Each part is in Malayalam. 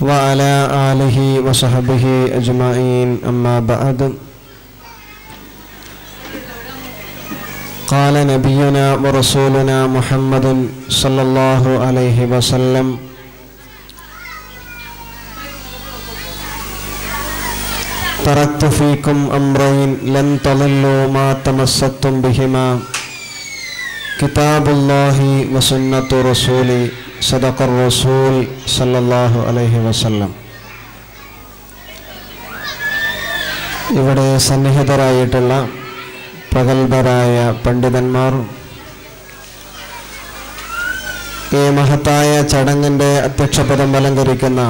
وعلى آله وصحبه أجمعين أما بعد قال نبينا ورسولنا محمد صلى الله عليه وسلم تركت فيكم أمرين لن تضلوا ما تمسكتم بهما كتاب الله وسنة رسولي صدق الرسول صلى الله عليه وسلم ഇവിടെ സന്നിഹിതരായിട്ടുള്ള പ്രഗത്ഭരായ പണ്ഡിതന്മാർ ഈ മഹത്തായ ചടങ്ങിൻ്റെ അധ്യക്ഷപദം അലങ്കരിക്കുന്ന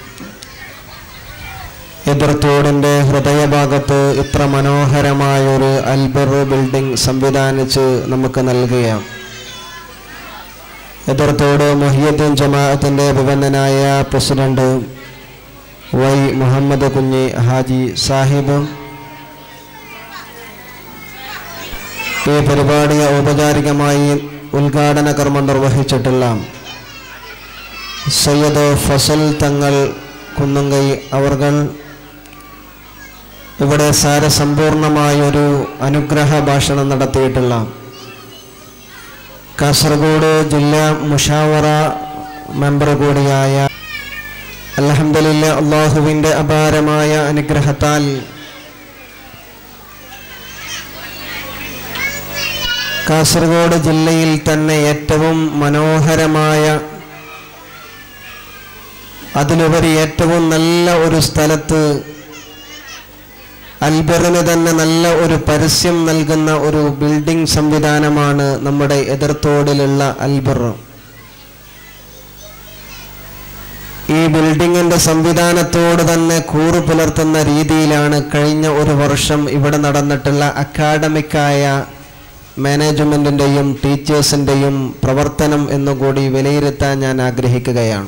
എതിർത്തോടിൻ്റെ ഹൃദയഭാഗത്ത് ഇത്ര മനോഹരമായൊരു അൽബർ ബിൽഡിംഗ് സംവിധാനിച്ച് നമുക്ക് നൽകുകയാണ് എതിർത്തോട് മൊഹിയദ്ദീൻ ജമാഅത്തിൻ്റെ വിവന്നനായ പ്രസിഡന്റ് വൈ മുഹമ്മദ് കുഞ്ഞി ഹാജി സാഹിബ് ഈ പരിപാടി ഔപചാരികമായി ഉദ്ഘാടന കർമ്മം നിർവഹിച്ചിട്ടുള്ള സയ്യദ് ഫസൽ തങ്ങൾ കുന്നുങ്കൈ അവർകൾ ഇവിടെ സാരസമ്പൂർണമായൊരു അനുഗ്രഹ ഭാഷണം നടത്തിയിട്ടുള്ള കാസർഗോഡ് ജില്ലാ മുഷാവറ മെമ്പർ കൂടിയായ അലഹമ്മദില്ല അള്ളാഹുവിൻ്റെ അപാരമായ അനുഗ്രഹത്താൽ കാസർഗോഡ് ജില്ലയിൽ തന്നെ ഏറ്റവും മനോഹരമായ അതിലുപരി ഏറ്റവും നല്ല ഒരു സ്ഥലത്ത് അൽബറിന് തന്നെ നല്ല ഒരു പരസ്യം നൽകുന്ന ഒരു ബിൽഡിംഗ് സംവിധാനമാണ് നമ്മുടെ എതിർത്തോടിലുള്ള അൽബർ ഈ ബിൽഡിങ്ങിന്റെ സംവിധാനത്തോട് തന്നെ കൂറു പുലർത്തുന്ന രീതിയിലാണ് കഴിഞ്ഞ ഒരു വർഷം ഇവിടെ നടന്നിട്ടുള്ള അക്കാഡമിക്കായ മാനേജ്മെന്റിന്റെയും ടീച്ചേഴ്സിന്റെയും പ്രവർത്തനം എന്നുകൂടി വിലയിരുത്താൻ ഞാൻ ആഗ്രഹിക്കുകയാണ്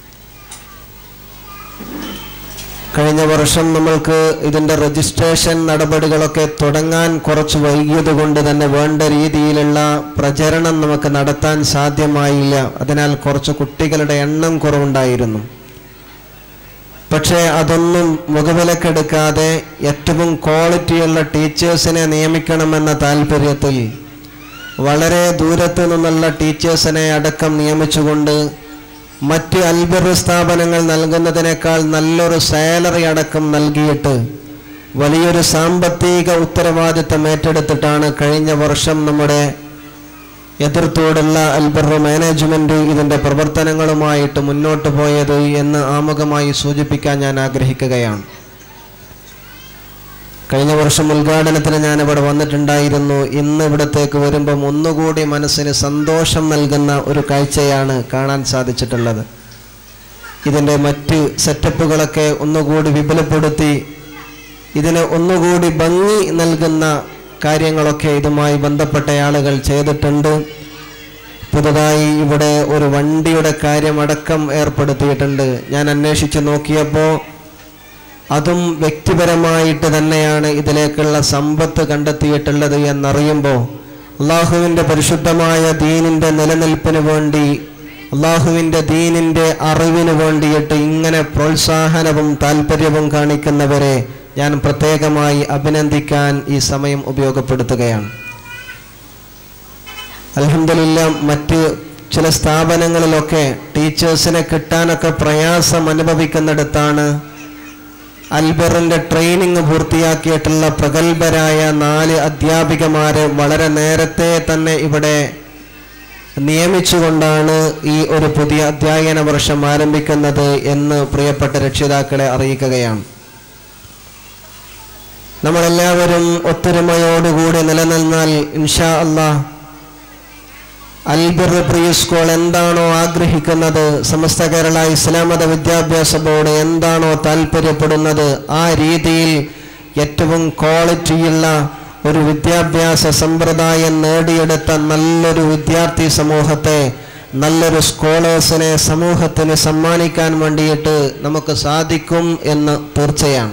കഴിഞ്ഞ വർഷം നമ്മൾക്ക് ഇതിൻ്റെ രജിസ്ട്രേഷൻ നടപടികളൊക്കെ തുടങ്ങാൻ കുറച്ച് വൈകിയത് കൊണ്ട് തന്നെ വേണ്ട രീതിയിലുള്ള പ്രചരണം നമുക്ക് നടത്താൻ സാധ്യമായില്ല അതിനാൽ കുറച്ച് കുട്ടികളുടെ എണ്ണം കുറവുണ്ടായിരുന്നു പക്ഷേ അതൊന്നും മുഖവിലക്കെടുക്കാതെ ഏറ്റവും ക്വാളിറ്റിയുള്ള ടീച്ചേഴ്സിനെ നിയമിക്കണമെന്ന താല്പര്യത്തിൽ വളരെ ദൂരത്തു നിന്നുള്ള ടീച്ചേഴ്സിനെ അടക്കം നിയമിച്ചുകൊണ്ട് മറ്റ് അൽബർ സ്ഥാപനങ്ങൾ നൽകുന്നതിനേക്കാൾ നല്ലൊരു സാലറി അടക്കം നൽകിയിട്ട് വലിയൊരു സാമ്പത്തിക ഉത്തരവാദിത്തം ഏറ്റെടുത്തിട്ടാണ് കഴിഞ്ഞ വർഷം നമ്മുടെ എതിർത്തോടുള്ള അൽബർ മാനേജ്മെന്റ് ഇതിൻ്റെ പ്രവർത്തനങ്ങളുമായിട്ട് മുന്നോട്ട് പോയത് എന്ന് ആമുഖമായി സൂചിപ്പിക്കാൻ ഞാൻ ആഗ്രഹിക്കുകയാണ് കഴിഞ്ഞ വർഷം ഉദ്ഘാടനത്തിന് ഞാൻ ഇവിടെ വന്നിട്ടുണ്ടായിരുന്നു ഇന്ന് ഇവിടത്തേക്ക് വരുമ്പം ഒന്നുകൂടി മനസ്സിന് സന്തോഷം നൽകുന്ന ഒരു കാഴ്ചയാണ് കാണാൻ സാധിച്ചിട്ടുള്ളത് ഇതിൻ്റെ മറ്റ് സെറ്റപ്പുകളൊക്കെ ഒന്നുകൂടി വിപുലപ്പെടുത്തി ഇതിന് ഒന്നുകൂടി ഭംഗി നൽകുന്ന കാര്യങ്ങളൊക്കെ ഇതുമായി ബന്ധപ്പെട്ട ആളുകൾ ചെയ്തിട്ടുണ്ട് പുതുതായി ഇവിടെ ഒരു വണ്ടിയുടെ കാര്യമടക്കം ഏർപ്പെടുത്തിയിട്ടുണ്ട് ഞാൻ അന്വേഷിച്ച് നോക്കിയപ്പോൾ അതും വ്യക്തിപരമായിട്ട് തന്നെയാണ് ഇതിലേക്കുള്ള സമ്പത്ത് കണ്ടെത്തിയിട്ടുള്ളത് എന്നറിയുമ്പോൾ അള്ളാഹുവിൻ്റെ പരിശുദ്ധമായ ദീനിൻ്റെ നിലനിൽപ്പിന് വേണ്ടി അള്ളാഹുവിൻ്റെ ദീനിൻ്റെ അറിവിന് വേണ്ടിയിട്ട് ഇങ്ങനെ പ്രോത്സാഹനവും താല്പര്യവും കാണിക്കുന്നവരെ ഞാൻ പ്രത്യേകമായി അഭിനന്ദിക്കാൻ ഈ സമയം ഉപയോഗപ്പെടുത്തുകയാണ് അലഹമില്ല മറ്റ് ചില സ്ഥാപനങ്ങളിലൊക്കെ ടീച്ചേഴ്സിനെ കിട്ടാനൊക്കെ പ്രയാസം അനുഭവിക്കുന്നിടത്താണ് അൽബറിന്റെ ട്രെയിനിങ് പൂർത്തിയാക്കിയിട്ടുള്ള പ്രഗത്ഭരായ നാല് അധ്യാപികമാരെ വളരെ നേരത്തെ തന്നെ ഇവിടെ നിയമിച്ചുകൊണ്ടാണ് ഈ ഒരു പുതിയ അധ്യയന വർഷം ആരംഭിക്കുന്നത് എന്ന് പ്രിയപ്പെട്ട രക്ഷിതാക്കളെ അറിയിക്കുകയാണ് നമ്മളെല്ലാവരും ഒത്തൊരുമയോടുകൂടി നിലനിന്നാൽ ഇൻഷാ അള്ളാഹ് അൽബിർ പ്രീ സ്കൂൾ എന്താണോ ആഗ്രഹിക്കുന്നത് സമസ്ത കേരള ഇസ്ലാം മത വിദ്യാഭ്യാസ ബോർഡ് എന്താണോ താല്പര്യപ്പെടുന്നത് ആ രീതിയിൽ ഏറ്റവും ക്വാളിറ്റിയുള്ള ഒരു വിദ്യാഭ്യാസ സമ്പ്രദായം നേടിയെടുത്ത നല്ലൊരു വിദ്യാർത്ഥി സമൂഹത്തെ നല്ലൊരു സ്കോളേഴ്സിനെ സമൂഹത്തിന് സമ്മാനിക്കാൻ വേണ്ടിയിട്ട് നമുക്ക് സാധിക്കും എന്ന് തീർച്ചയാണ്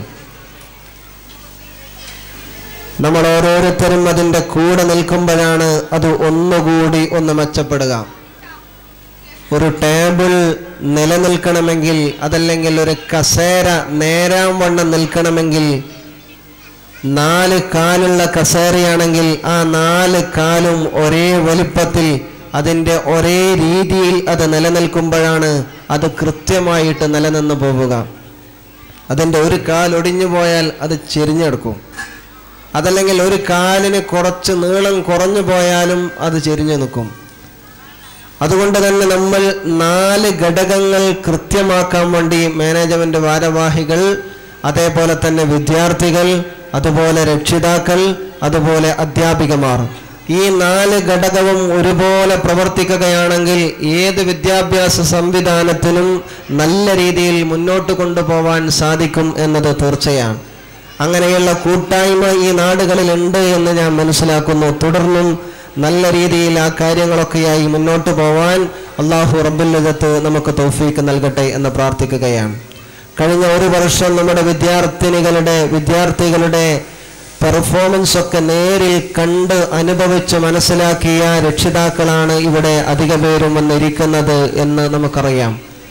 നമ്മൾ ഓരോരുത്തരും അതിൻ്റെ കൂടെ നിൽക്കുമ്പോഴാണ് അത് ഒന്നുകൂടി ഒന്ന് മെച്ചപ്പെടുക ഒരു ടേബിൾ നിലനിൽക്കണമെങ്കിൽ അതല്ലെങ്കിൽ ഒരു കസേര നേരാം വണ്ണം നിൽക്കണമെങ്കിൽ നാല് കാലുള്ള കസേരയാണെങ്കിൽ ആ നാല് കാലും ഒരേ വലിപ്പത്തിൽ അതിൻ്റെ ഒരേ രീതിയിൽ അത് നിലനിൽക്കുമ്പോഴാണ് അത് കൃത്യമായിട്ട് നിലനിന്ന് പോവുക അതിൻ്റെ ഒരു കാൽ ഒടിഞ്ഞു പോയാൽ അത് ചെരിഞ്ഞെടുക്കും അതല്ലെങ്കിൽ ഒരു കാലിന് കുറച്ച് നീളം കുറഞ്ഞു പോയാലും അത് ചെരിഞ്ഞു നിൽക്കും അതുകൊണ്ട് തന്നെ നമ്മൾ നാല് ഘടകങ്ങൾ കൃത്യമാക്കാൻ വേണ്ടി മാനേജ്മെന്റ് ഭാരവാഹികൾ അതേപോലെ തന്നെ വിദ്യാർത്ഥികൾ അതുപോലെ രക്ഷിതാക്കൾ അതുപോലെ അധ്യാപികമാർ ഈ നാല് ഘടകവും ഒരുപോലെ പ്രവർത്തിക്കുകയാണെങ്കിൽ ഏത് വിദ്യാഭ്യാസ സംവിധാനത്തിനും നല്ല രീതിയിൽ മുന്നോട്ട് കൊണ്ടുപോകാൻ സാധിക്കും എന്നത് തീർച്ചയാണ് അങ്ങനെയുള്ള കൂട്ടായ്മ ഈ നാടുകളിലുണ്ട് എന്ന് ഞാൻ മനസ്സിലാക്കുന്നു തുടർന്നും നല്ല രീതിയിൽ ആ കാര്യങ്ങളൊക്കെയായി മുന്നോട്ട് പോവാൻ അള്ളാഹു റബ്ബുല്ലകത്ത് നമുക്ക് തൗഫീക്ക് നൽകട്ടെ എന്ന് പ്രാർത്ഥിക്കുകയാണ് കഴിഞ്ഞ ഒരു വർഷം നമ്മുടെ വിദ്യാർത്ഥിനികളുടെ വിദ്യാർത്ഥികളുടെ പെർഫോമൻസ് ഒക്കെ നേരിൽ കണ്ട് അനുഭവിച്ച് മനസ്സിലാക്കിയ രക്ഷിതാക്കളാണ് ഇവിടെ അധിക പേരും വന്നിരിക്കുന്നത് എന്ന് നമുക്കറിയാം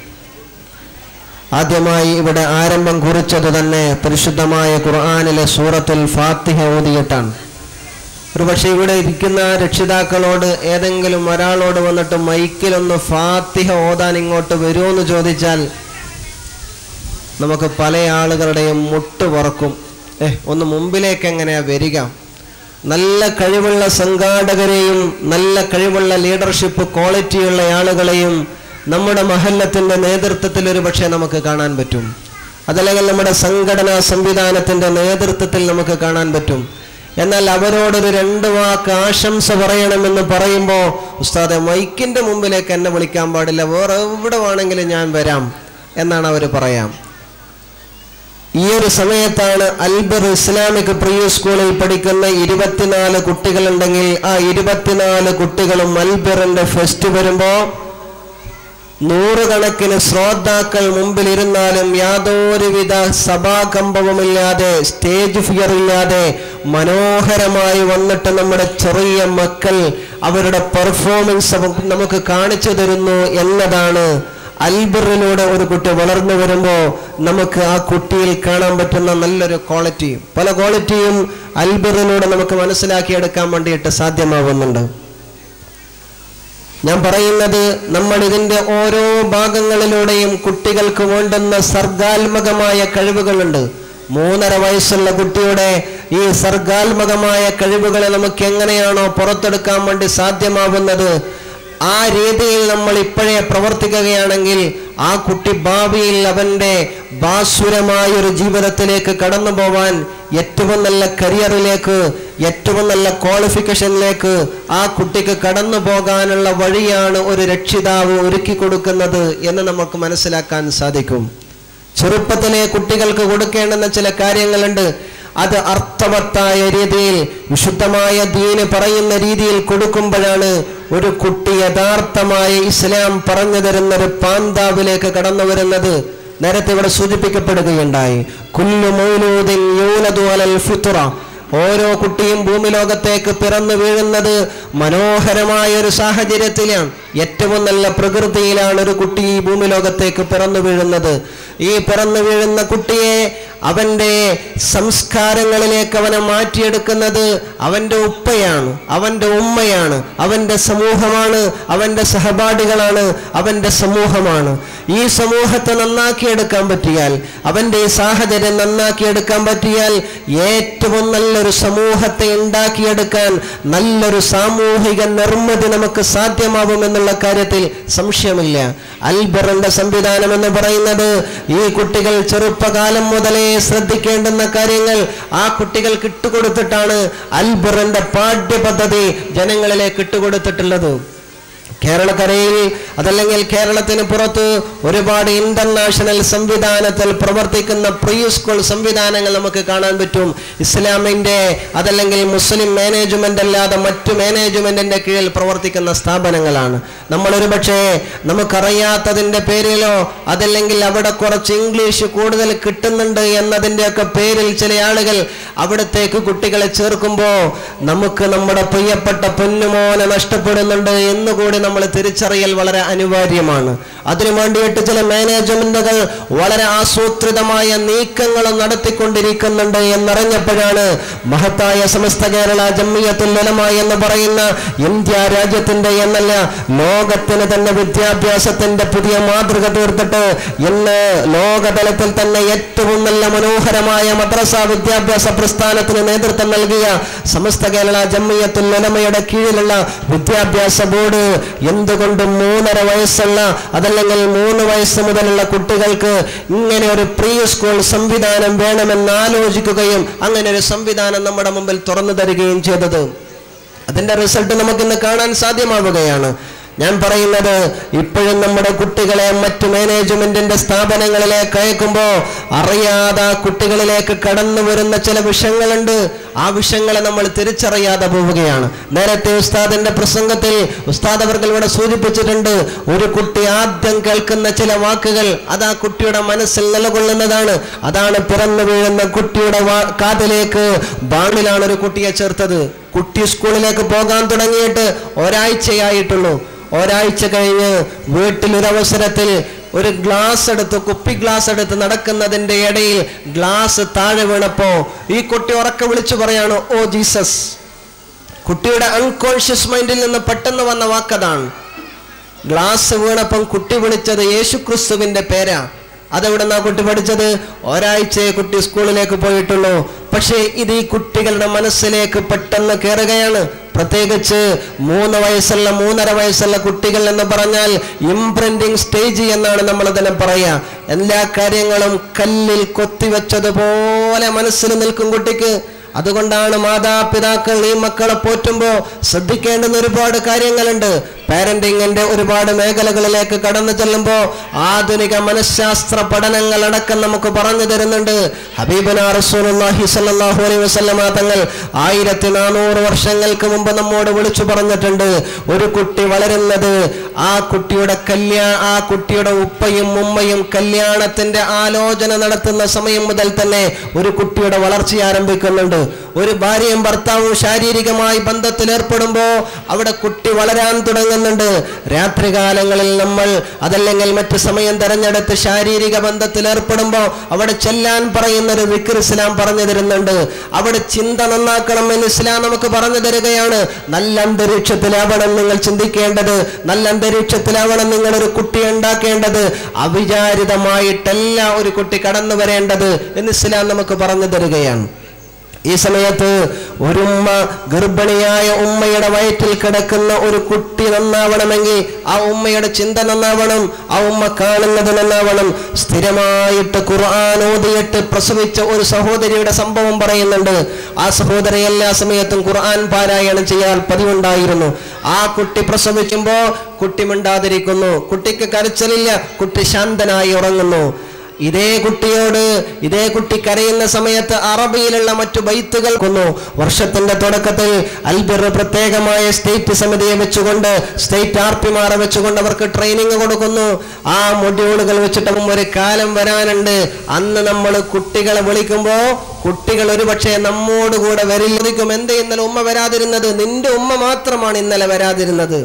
ആദ്യമായി ഇവിടെ ആരംഭം കുറിച്ചത് തന്നെ പരിശുദ്ധമായ ഖുർആാനിലെ സൂറത്തുൽ ഫാത്തിഹ ഓതിയിട്ടാണ് ഒരുപക്ഷെ ഇവിടെ ഇരിക്കുന്ന രക്ഷിതാക്കളോട് ഏതെങ്കിലും ഒരാളോട് വന്നിട്ട് മൈക്കിലൊന്ന് ഫാത്തിഹ ഓതാൻ ഇങ്ങോട്ട് വരുമോ എന്ന് ചോദിച്ചാൽ നമുക്ക് പല ആളുകളുടെയും മുട്ട് പറക്കും ഏ ഒന്ന് മുമ്പിലേക്ക് എങ്ങനെയാ വരിക നല്ല കഴിവുള്ള സംഘാടകരെയും നല്ല കഴിവുള്ള ലീഡർഷിപ്പ് ക്വാളിറ്റിയുള്ള ആളുകളെയും നമ്മുടെ മഹല്ലത്തിന്റെ നേതൃത്വത്തിൽ ഒരു പക്ഷേ നമുക്ക് കാണാൻ പറ്റും അതല്ലെങ്കിൽ നമ്മുടെ സംഘടനാ സംവിധാനത്തിന്റെ നേതൃത്വത്തിൽ നമുക്ക് കാണാൻ പറ്റും എന്നാൽ അവരോടൊരു രണ്ട് വാക്ക് ആശംസ പറയണമെന്ന് പറയുമ്പോൾ ഉസ്താദെ മൈക്കിന്റെ മുമ്പിലേക്ക് എന്നെ വിളിക്കാൻ പാടില്ല വേറെ എവിടെ വേണമെങ്കിലും ഞാൻ വരാം എന്നാണ് അവർ പറയാം ഈ ഒരു സമയത്താണ് അൽബർ ഇസ്ലാമിക് പ്രീ സ്കൂളിൽ പഠിക്കുന്ന ഇരുപത്തിനാല് കുട്ടികളുണ്ടെങ്കിൽ ആ ഇരുപത്തിനാല് കുട്ടികളും അൽബറിന്റെ ഫെസ്റ്റ് വരുമ്പോ നൂറുകണക്കിന് ശ്രോതാക്കൾ മുമ്പിലിരുന്നാലും യാതൊരുവിധ സഭാകമ്പവുമില്ലാതെ സ്റ്റേജ് ഫിയർ ഇല്ലാതെ മനോഹരമായി വന്നിട്ട് നമ്മുടെ ചെറിയ മക്കൾ അവരുടെ പെർഫോമൻസ് നമുക്ക് കാണിച്ചു തരുന്നു എന്നതാണ് അൽബറിലൂടെ ഒരു കുട്ടി വളർന്നു വരുമ്പോൾ നമുക്ക് ആ കുട്ടിയിൽ കാണാൻ പറ്റുന്ന നല്ലൊരു ക്വാളിറ്റി പല ക്വാളിറ്റിയും അൽബറിലൂടെ നമുക്ക് മനസ്സിലാക്കിയെടുക്കാൻ വേണ്ടിയിട്ട് സാധ്യമാവുന്നുണ്ട് ഞാൻ പറയുന്നത് നമ്മൾ ഇതിന്റെ ഓരോ ഭാഗങ്ങളിലൂടെയും കുട്ടികൾക്ക് വേണ്ടുന്ന സർഗാത്മകമായ കഴിവുകളുണ്ട് മൂന്നര വയസ്സുള്ള കുട്ടിയുടെ ഈ സർഗാത്മകമായ കഴിവുകളെ നമുക്ക് എങ്ങനെയാണോ പുറത്തെടുക്കാൻ വേണ്ടി സാധ്യമാവുന്നത് ആ രീതിയിൽ നമ്മൾ ഇപ്പോഴേ പ്രവർത്തിക്കുകയാണെങ്കിൽ ആ കുട്ടി ഭാവിയിൽ അവന്റെ ബാസുരമായ ഒരു ജീവിതത്തിലേക്ക് കടന്നു പോവാൻ ഏറ്റവും നല്ല കരിയറിലേക്ക് ഏറ്റവും നല്ല ക്വാളിഫിക്കേഷനിലേക്ക് ആ കുട്ടിക്ക് കടന്നു പോകാനുള്ള വഴിയാണ് ഒരു രക്ഷിതാവ് ഒരുക്കി കൊടുക്കുന്നത് എന്ന് നമുക്ക് മനസ്സിലാക്കാൻ സാധിക്കും ചെറുപ്പത്തിലെ കുട്ടികൾക്ക് കൊടുക്കേണ്ടുന്ന ചില കാര്യങ്ങളുണ്ട് അത് അർത്ഥവത്തായ രീതിയിൽ വിശുദ്ധമായ ദീന് പറയുന്ന രീതിയിൽ കൊടുക്കുമ്പോഴാണ് ഒരു കുട്ടി യഥാർത്ഥമായ ഇസ്ലാം പറഞ്ഞു തരുന്ന ഒരു പാന്താവിലേക്ക് കടന്നു വരുന്നത് നേരത്തെ ഇവിടെ സൂചിപ്പിക്കപ്പെടുകയുണ്ടായി കുല്ലു മൗലൂദിൻ യൂലദു അലൽ ഫിത്ര ഓരോ കുട്ടിയും ഭൂമി ലോകത്തേക്ക് പിറന്നു വീഴുന്നത് മനോഹരമായ ഒരു സാഹചര്യത്തിലാണ് ഏറ്റവും നല്ല പ്രകൃതിയിലാണ് ഒരു കുട്ടി ഈ ഭൂമി ലോകത്തേക്ക് പിറന്നു വീഴുന്നത് ഈ പിറന്നു വീഴുന്ന കുട്ടിയെ അവൻ്റെ സംസ്കാരങ്ങളിലേക്ക് അവനെ മാറ്റിയെടുക്കുന്നത് അവൻ്റെ ഉപ്പയാണ് അവൻ്റെ ഉമ്മയാണ് അവൻ്റെ സമൂഹമാണ് അവൻ്റെ സഹപാഠികളാണ് അവൻ്റെ സമൂഹമാണ് ഈ സമൂഹത്തെ നന്നാക്കിയെടുക്കാൻ പറ്റിയാൽ അവൻ്റെ ഈ സാഹചര്യം നന്നാക്കിയെടുക്കാൻ പറ്റിയാൽ ഏറ്റവും നല്ലൊരു സമൂഹത്തെ ഉണ്ടാക്കിയെടുക്കാൻ നല്ലൊരു സാമൂഹിക നിർമ്മിതി നമുക്ക് സാധ്യമാവുമെന്നുള്ള കാര്യത്തിൽ സംശയമില്ല അൽബറിന്റെ സംവിധാനം എന്ന് പറയുന്നത് ഈ കുട്ടികൾ ചെറുപ്പകാലം മുതലേ ശ്രദ്ധിക്കേണ്ടുന്ന കാര്യങ്ങൾ ആ കുട്ടികൾക്ക് ഇട്ടുകൊടുത്തിട്ടാണ് അൽബറിന്റെ പാഠ്യപദ്ധതി ജനങ്ങളിലേക്ക് ഇട്ടുകൊടുത്തിട്ടുള്ളത് കേരളക്കരയിൽ അതല്ലെങ്കിൽ കേരളത്തിന് പുറത്ത് ഒരുപാട് ഇന്റർനാഷണൽ സംവിധാനത്തിൽ പ്രവർത്തിക്കുന്ന പ്രീ സ്കൂൾ സംവിധാനങ്ങൾ നമുക്ക് കാണാൻ പറ്റും ഇസ്ലാമിന്റെ അതല്ലെങ്കിൽ മുസ്ലിം മാനേജ്മെന്റ് അല്ലാതെ മറ്റു മാനേജ്മെന്റിന്റെ കീഴിൽ പ്രവർത്തിക്കുന്ന സ്ഥാപനങ്ങളാണ് നമ്മൾ ഒരു പക്ഷേ നമുക്കറിയാത്തതിന്റെ പേരിലോ അതല്ലെങ്കിൽ അവിടെ കുറച്ച് ഇംഗ്ലീഷ് കൂടുതൽ കിട്ടുന്നുണ്ട് എന്നതിൻ്റെയൊക്കെ പേരിൽ ചില ആളുകൾ അവിടത്തേക്ക് കുട്ടികളെ ചേർക്കുമ്പോൾ നമുക്ക് നമ്മുടെ പ്രിയപ്പെട്ട പൊന്നുമോനെ നഷ്ടപ്പെടുന്നുണ്ട് എന്നുകൂടി നമ്മൾ നമ്മൾ തിരിച്ചറിയൽ വളരെ അനിവാര്യമാണ് അതിനു വേണ്ടിയിട്ട് ചില മാനേജ്മെന്റുകൾ വളരെ ആസൂത്രിതമായ നീക്കങ്ങളും നടത്തിക്കൊണ്ടിരിക്കുന്നുണ്ട് എന്നറിഞ്ഞപ്പോഴാണ് മഹത്തായ സമസ്ത കേരള ജമ്മിയത്തുൽ ഉലമ എന്ന് പറയുന്ന ഇന്ത്യ രാജ്യത്തിന്റെ എന്നല്ല ലോകത്തിന് തന്നെ വിദ്യാഭ്യാസത്തിന്റെ പുതിയ മാതൃക തീർത്തിട്ട് ഇന്ന് ലോകതലത്തിൽ തന്നെ ഏറ്റവും നല്ല മനോഹരമായ മദ്രസ വിദ്യാഭ്യാസ പ്രസ്ഥാനത്തിന് നേതൃത്വം നൽകിയ സമസ്ത കേരള ജമ്മിയത്തുൽ ഉലമയുടെ കീഴിലുള്ള വിദ്യാഭ്യാസ ബോർഡ് എന്തുകൊണ്ടും മൂന്നര വയസ്സുള്ള അതല്ലെങ്കിൽ മൂന്ന് വയസ്സ് മുതലുള്ള കുട്ടികൾക്ക് ഇങ്ങനെ ഒരു പ്രീ സ്കൂൾ സംവിധാനം വേണമെന്ന് ആലോചിക്കുകയും അങ്ങനെ ഒരു സംവിധാനം നമ്മുടെ മുമ്പിൽ തുറന്നു തരികയും ചെയ്തത് അതിന്റെ റിസൾട്ട് നമുക്കിന്ന് കാണാൻ സാധ്യമാവുകയാണ് ഞാൻ പറയുന്നത് ഇപ്പോഴും നമ്മുടെ കുട്ടികളെ മറ്റു മാനേജ്മെന്റിന്റെ സ്ഥാപനങ്ങളിലേക്ക് അയക്കുമ്പോൾ അറിയാതെ ആ കുട്ടികളിലേക്ക് കടന്നു വരുന്ന ചില വിഷയങ്ങളുണ്ട് ആ വിഷയങ്ങളെ നമ്മൾ തിരിച്ചറിയാതെ പോവുകയാണ് നേരത്തെ ഉസ്താദിന്റെ പ്രസംഗത്തിൽ ഉസ്താദ് അവർ ഇവിടെ സൂചിപ്പിച്ചിട്ടുണ്ട് ഒരു കുട്ടി ആദ്യം കേൾക്കുന്ന ചില വാക്കുകൾ അത് ആ കുട്ടിയുടെ മനസ്സിൽ നിലകൊള്ളുന്നതാണ് അതാണ് പിറന്നു വീഴുന്ന കുട്ടിയുടെ വാ- കാതിലേക്ക് ബാണിലാണ് ഒരു കുട്ടിയെ ചേർത്തത് കുട്ടി സ്കൂളിലേക്ക് പോകാൻ തുടങ്ങിയിട്ട് ഒരാഴ്ചയായിട്ടുള്ളൂ ഒരാഴ്ച കഴിഞ്ഞ് വീട്ടിലൊരവസരത്തിൽ ഒരു ഗ്ലാസ് എടുത്ത് കുപ്പി ഗ്ലാസ് എടുത്ത് നടക്കുന്നതിന്റെ ഇടയിൽ ഗ്ലാസ് താഴെ വീണപ്പോ ഈ കുട്ടി ഉറക്കെ വിളിച്ചു പറയാണ് ഓ ജീസസ് കുട്ടിയുടെ അൺകോൺഷ്യസ് മൈൻഡിൽ നിന്ന് പെട്ടെന്ന് വന്ന വാക്കതാണ് ഗ്ലാസ് വീണപ്പം കുട്ടി വിളിച്ചത് യേശു ക്രിസ്തുവിന്റെ പേരാ അതെവിടെ നിന്നാ കുട്ടി പഠിച്ചത് ഒരാഴ്ചയെ കുട്ടി സ്കൂളിലേക്ക് പോയിട്ടുള്ളൂ പക്ഷേ ഇത് ഈ കുട്ടികളുടെ മനസ്സിലേക്ക് പെട്ടെന്ന് കയറുകയാണ് പ്രത്യേകിച്ച് മൂന്ന് വയസ്സുള്ള മൂന്നര വയസ്സുള്ള കുട്ടികൾ എന്ന് പറഞ്ഞാൽ ഇംപ്രിന്റിംഗ് സ്റ്റേജ് എന്നാണ് നമ്മൾ അതിനെ പറയാ എല്ലാ കാര്യങ്ങളും കല്ലിൽ കൊത്തിവെച്ചതുപോലെ മനസ്സിൽ നിൽക്കും കുട്ടിക്ക് അതുകൊണ്ടാണ് മാതാപിതാക്കൾ ഈ മക്കളെ പോറ്റുമ്പോൾ ശ്രദ്ധിക്കേണ്ടുന്ന ഒരുപാട് കാര്യങ്ങളുണ്ട് പാരന്റിങ്ങിന്റെ ഒരുപാട് മേഖലകളിലേക്ക് കടന്നു ചെല്ലുമ്പോൾ ആധുനിക മനഃശാസ്ത്ര പഠനങ്ങൾ അടക്കം നമുക്ക് പറഞ്ഞു തരുന്നുണ്ട് ഹബീബന റസൂലുള്ളാഹി സ്വല്ലല്ലാഹു അലൈഹി വസല്ലമ തങ്ങൾ ആയിരത്തി നാനൂറ് വർഷങ്ങൾക്ക് മുമ്പ് നമ്മോട് വിളിച്ചു പറഞ്ഞിട്ടുണ്ട് ഒരു കുട്ടി വളരുന്നത് ആ കുട്ടിയുടെ കല്യാ ആ കുട്ടിയുടെ ഉപ്പയും ഉമ്മയും കല്യാണത്തിന്റെ ആലോചന നടത്തുന്ന സമയം മുതൽ തന്നെ ഒരു കുട്ടിയുടെ വളർച്ച ആരംഭിക്കുന്നുണ്ട് ഒരു ഭാര്യയും ഭർത്താവും ശാരീരികമായി ബന്ധത്തിൽ ഏർപ്പെടുമ്പോൾ അവിടെ കുട്ടി വളരാൻ തുടങ്ങുന്നുണ്ട് രാത്രികാലങ്ങളിൽ നമ്മൾ അതല്ലെങ്കിൽ മറ്റു സമയം തെരഞ്ഞെടുത്ത് ശാരീരിക ബന്ധത്തിൽ ഏർപ്പെടുമ്പോൾ അവിടെ ചെല്ലാൻ പറയുന്ന ഒരു വിക്ർ ഇസ്ലാം പറഞ്ഞു തരുന്നുണ്ട് അവിടെ ചിന്ത നന്നാക്കണം എന്ന് ഇസ്ലാം നമുക്ക് പറഞ്ഞു തരികയാണ് നല്ല അന്തരീക്ഷത്തിലാവണം നിങ്ങൾ ചിന്തിക്കേണ്ടത് നല്ല അന്തരീക്ഷത്തിലാവണം നിങ്ങൾ ഒരു കുട്ടിയെ ഉണ്ടാക്കേണ്ടത് അവിചാരിതമായിട്ടല്ല ഒരു കുട്ടി കടന്നു വരേണ്ടത് എന്ന് ഇസ്ലാം നമുക്ക് പറഞ്ഞു തരികയാണ് ഈ സമയത്ത് ഒരു ഉമ്മ ഗർഭിണിയായ ഉമ്മയുടെ വയറ്റിൽ കിടക്കുന്ന ഒരു കുട്ടി നന്നാവണമെങ്കിൽ ആ ഉമ്മയുടെ ചിന്ത നന്നാവണം ആ ഉമ്മ കാണുന്നത് നന്നാവണം സ്ഥിരമായിട്ട് ഖുർആൻ ഓതിയിട്ട് പ്രസവിച്ച ഒരു സഹോദരിയുടെ സംഭവം പറയുന്നുണ്ട് ആ സഹോദരി എല്ലാ സമയത്തും ഖുർആൻ പാരായണം ചെയ്യാൻ പതിവുണ്ടായിരുന്നു ആ കുട്ടി പ്രസവിക്കുമ്പോ കുട്ടി മിണ്ടാതിരിക്കുന്നു കുട്ടിക്ക് കരച്ചിലില്ല കുട്ടി ശാന്തനായി ഉറങ്ങുന്നു ഇതേ കുട്ടിയോട് ഇതേ കുട്ടി കരയുന്ന സമയത്ത് അറബിയിലുള്ള മറ്റു ബൈത്തുകൾ കൊന്നു വർഷത്തിന്റെ തുടക്കത്തിൽ അൽബിർ പ്രത്യേകമായ സ്റ്റേറ്റ് സമിതിയെ വെച്ചുകൊണ്ട് സ്റ്റേറ്റ് ആർ പിമാരെ വെച്ചുകൊണ്ട് അവർക്ക് ട്രെയിനിങ് കൊടുക്കുന്നു ആ മൊഡ്യൂളുകൾ വെച്ചിട്ടും ഒരു കാലം വരാനുണ്ട് അന്ന് നമ്മൾ കുട്ടികളെ വിളിക്കുമ്പോൾ കുട്ടികൾ ഒരുപക്ഷെ നമ്മോട് കൂടെ വരില്ലിരിക്കും എന്തേ ഇന്നലെ ഉമ്മ വരാതിരുന്നത് നിന്റെ ഉമ്മ മാത്രമാണ് ഇന്നലെ വരാതിരുന്നത്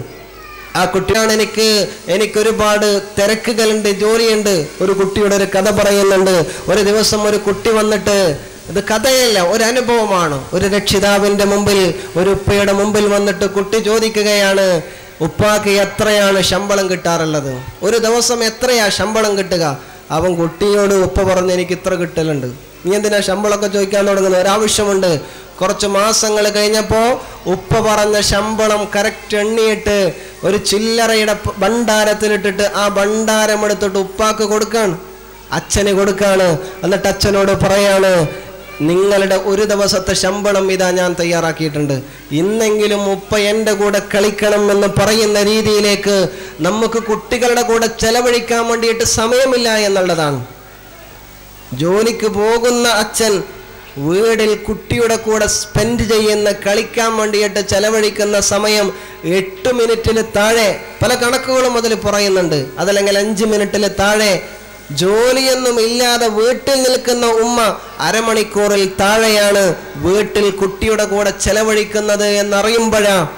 ആ കുട്ടിയാണ് എനിക്ക് എനിക്ക് ഒരുപാട് തിരക്കുകളുണ്ട് ജോലിയുണ്ട് ഒരു കുട്ടിയുടെ ഒരു കഥ പറയുന്നുണ്ട് ഒരു ദിവസം ഒരു കുട്ടി വന്നിട്ട് ഇത് കഥയല്ല ഒരു അനുഭവമാണ് ഒരു രക്ഷിതാവിന്റെ മുമ്പിൽ ഒരു ഉപ്പയുടെ മുമ്പിൽ വന്നിട്ട് കുട്ടി ചോദിക്കുകയാണ് ഉപ്പാക്ക് എത്രയാണ് ശമ്പളം കിട്ടാറുള്ളത് ഒരു ദിവസം എത്രയാ ശമ്പളം കിട്ടുക അവൻ കുട്ടിയോട് ഉപ്പ പറഞ്ഞ് എനിക്ക് ഇത്ര കിട്ടലുണ്ട് നീ എന്തിനാ ശമ്പളമൊക്കെ ചോദിക്കാൻ തുടങ്ങുന്നത് ഒരാവശ്യമുണ്ട് കുറച്ച് മാസങ്ങൾ കഴിഞ്ഞപ്പോൾ ഉപ്പ പറഞ്ഞ ശമ്പളം കറക്റ്റ് എണ്ണിയിട്ട് ഒരു ചില്ലറയുടെ പ- ഭണ്ഡാരത്തിലിട്ടിട്ട് ആ ഭണ്ഡാരം എടുത്തിട്ട് ഉപ്പാക്ക് കൊടുക്കാണ് അച്ഛന് കൊടുക്കാണ് എന്നിട്ട് അച്ഛനോട് പറയാണ് നിങ്ങളുടെ ഒരു ദിവസത്തെ ശമ്പളം ഇതാ ഞാൻ തയ്യാറാക്കിയിട്ടുണ്ട് ഇന്നെങ്കിലും ഉപ്പ എൻ്റെ കൂടെ കളിക്കണം എന്ന് പറയുന്ന രീതിയിലേക്ക് നമുക്ക് കുട്ടികളുടെ കൂടെ ചെലവഴിക്കാൻ വേണ്ടിയിട്ട് സമയമില്ല എന്നുള്ളതാണ് ജോലിക്ക് പോകുന്ന അച്ഛൻ വീടിൽ കുട്ടിയുടെ കൂടെ സ്പെൻഡ് ചെയ്യുന്ന കളിക്കാൻ വേണ്ടിയിട്ട് ചെലവഴിക്കുന്ന സമയം എട്ട് മിനിറ്റിന് താഴെ പല കണക്കുകളും അതിൽ പറയുന്നുണ്ട് അതല്ലെങ്കിൽ അഞ്ച് മിനിറ്റിന് താഴെ ജോലിയൊന്നും ഇല്ലാതെ വീട്ടിൽ നിൽക്കുന്ന ഉമ്മ അരമണിക്കൂറിൽ താഴെയാണ് വീട്ടിൽ കുട്ടിയുടെ കൂടെ ചെലവഴിക്കുന്നത് എന്നറിയുമ്പോഴാ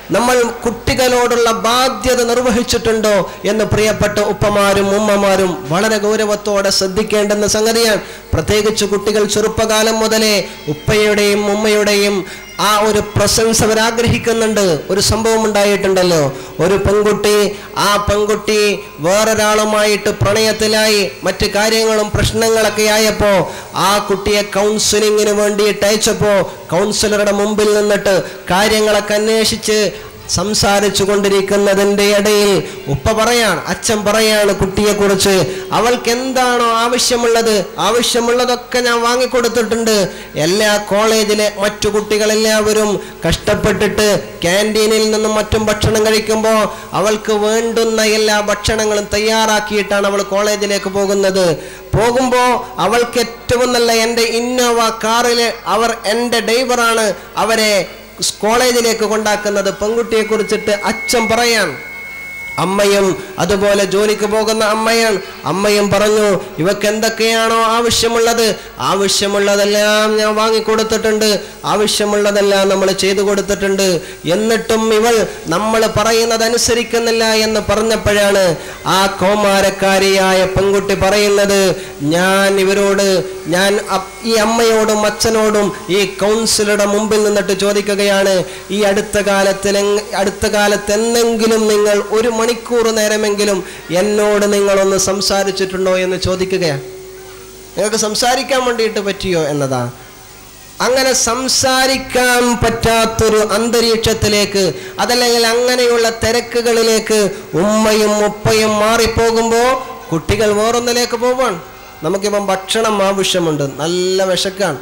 നമ്മൾ കുട്ടികളോടുള്ള ബാധ്യത നിർവഹിച്ചിട്ടുണ്ടോ എന്ന് പ്രിയപ്പെട്ട ഉപ്പമാരും ഉമ്മമാരും വളരെ ഗൗരവത്തോടെ ശ്രദ്ധിക്കേണ്ടുന്ന സംഗതിയാണ് പ്രത്യേകിച്ച് കുട്ടികൾ ചെറുപ്പകാലം മുതലേ ഉപ്പയുടെയും ഉമ്മയുടെയും ആ ഒരു പ്രശംസ അവർ ആഗ്രഹിക്കുന്നുണ്ട് ഒരു സംഭവം ഉണ്ടായിട്ടുണ്ടല്ലോ ഒരു പെൺകുട്ടി ആ പെൺകുട്ടി വേറൊരാളുമായിട്ട് പ്രണയത്തിലായി മറ്റു കാര്യങ്ങളും പ്രശ്നങ്ങളൊക്കെ ആയപ്പോൾ ആ കുട്ടിയെ കൗൺസിലിങ്ങിന് വേണ്ടിയിട്ട് അയച്ചപ്പോൾ കൗൺസിലറുടെ മുമ്പിൽ നിന്നിട്ട് കാര്യങ്ങളൊക്കെ അന്വേഷിച്ച് സംസാരിച്ചു കൊണ്ടിരിക്കുന്നതിൻ്റെ ഇടയിൽ ഉപ്പ പറയാണ് അച്ഛൻ പറയാണ് കുട്ടിയെക്കുറിച്ച് അവൾക്ക് എന്താണോ ആവശ്യമുള്ളത് ആവശ്യമുള്ളതൊക്കെ ഞാൻ വാങ്ങിക്കൊടുത്തിട്ടുണ്ട് എല്ലാ കോളേജിലെ മറ്റു കുട്ടികളെല്ലാവരും കഷ്ടപ്പെട്ടിട്ട് ക്യാൻറ്റീനിൽ നിന്നും മറ്റും ഭക്ഷണം കഴിക്കുമ്പോൾ അവൾക്ക് വേണ്ടുന്ന എല്ലാ ഭക്ഷണങ്ങളും തയ്യാറാക്കിയിട്ടാണ് അവൾ കോളേജിലേക്ക് പോകുന്നത് പോകുമ്പോൾ അവൾക്ക് ഏറ്റവും നല്ല എൻ്റെ ഇന്നോവ കാറിൽ അവർ എൻ്റെ ഡ്രൈവറാണ് അവരെ കോളേജിലേക്ക് കൊണ്ടാക്കുന്നത് പെൺകുട്ടിയെ കുറിച്ചിട്ട് അച്ഛൻ പറയാൻ അമ്മയും അതുപോലെ ജോലിക്ക് പോകുന്ന അമ്മയാണ് അമ്മയും പറഞ്ഞു ഇവക്ക് എന്തൊക്കെയാണോ ആവശ്യമുള്ളത് ആവശ്യമുള്ളതെല്ലാം ഞാൻ വാങ്ങിക്കൊടുത്തിട്ടുണ്ട് ആവശ്യമുള്ളതെല്ലാം നമ്മൾ ചെയ്തു കൊടുത്തിട്ടുണ്ട് എന്നിട്ടും ഇവൾ നമ്മൾ പറയുന്നത് അനുസരിക്കുന്നില്ല എന്ന് പറഞ്ഞപ്പോഴാണ് ആ കൗമാരക്കാരിയായ പെൺകുട്ടി പറയുന്നത് ഞാൻ ഇവരോട് ഞാൻ അ- ഈ അമ്മയോടും അച്ഛനോടും ഈ കൗൺസിലറുടെ മുമ്പിൽ നിന്നിട്ട് ചോദിക്കുകയാണ് ഈ അടുത്ത കാലത്തിൽ എങ്- അടുത്ത കാലത്ത് എന്നെങ്കിലും നിങ്ങൾ ഒരു മണിക്കൂർ നേരമെങ്കിലും എന്നോട് നിങ്ങളൊന്ന് സംസാരിച്ചിട്ടുണ്ടോ എന്ന് ചോദിക്കുകയാണ് നിങ്ങൾക്ക് സംസാരിക്കാൻ വേണ്ടിയിട്ട് പറ്റിയോ എന്നതാ അങ്ങനെ സംസാരിക്കാൻ പറ്റാത്തൊരു അന്തരീക്ഷത്തിലേക്ക് അതല്ലെങ്കിൽ അങ്ങനെയുള്ള തിരക്കുകളിലേക്ക് ഉമ്മയും ഉപ്പയും മാറിപ്പോകുമ്പോൾ കുട്ടികൾ വേറൊന്നിലേക്ക് പോവാൻ നമുക്കിപ്പം ഭക്ഷണം ആവശ്യമുണ്ട് നല്ല വിശക്കാണ്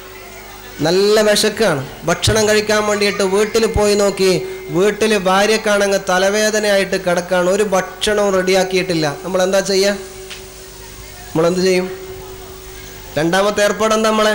നല്ല വിശക്കാണ് ഭക്ഷണം കഴിക്കാൻ വേണ്ടിയിട്ട് വീട്ടിൽ പോയി നോക്കി വീട്ടിൽ ഭാര്യക്കാണെങ്കിൽ തലവേദനയായിട്ട് കിടക്കാണ് ഒരു ഭക്ഷണവും റെഡിയാക്കിയിട്ടില്ല നമ്മൾ എന്താ ചെയ്യുക നമ്മളെന്ത് ചെയ്യും രണ്ടാമത്തെ ഏർപ്പാട് എന്താ നമ്മളെ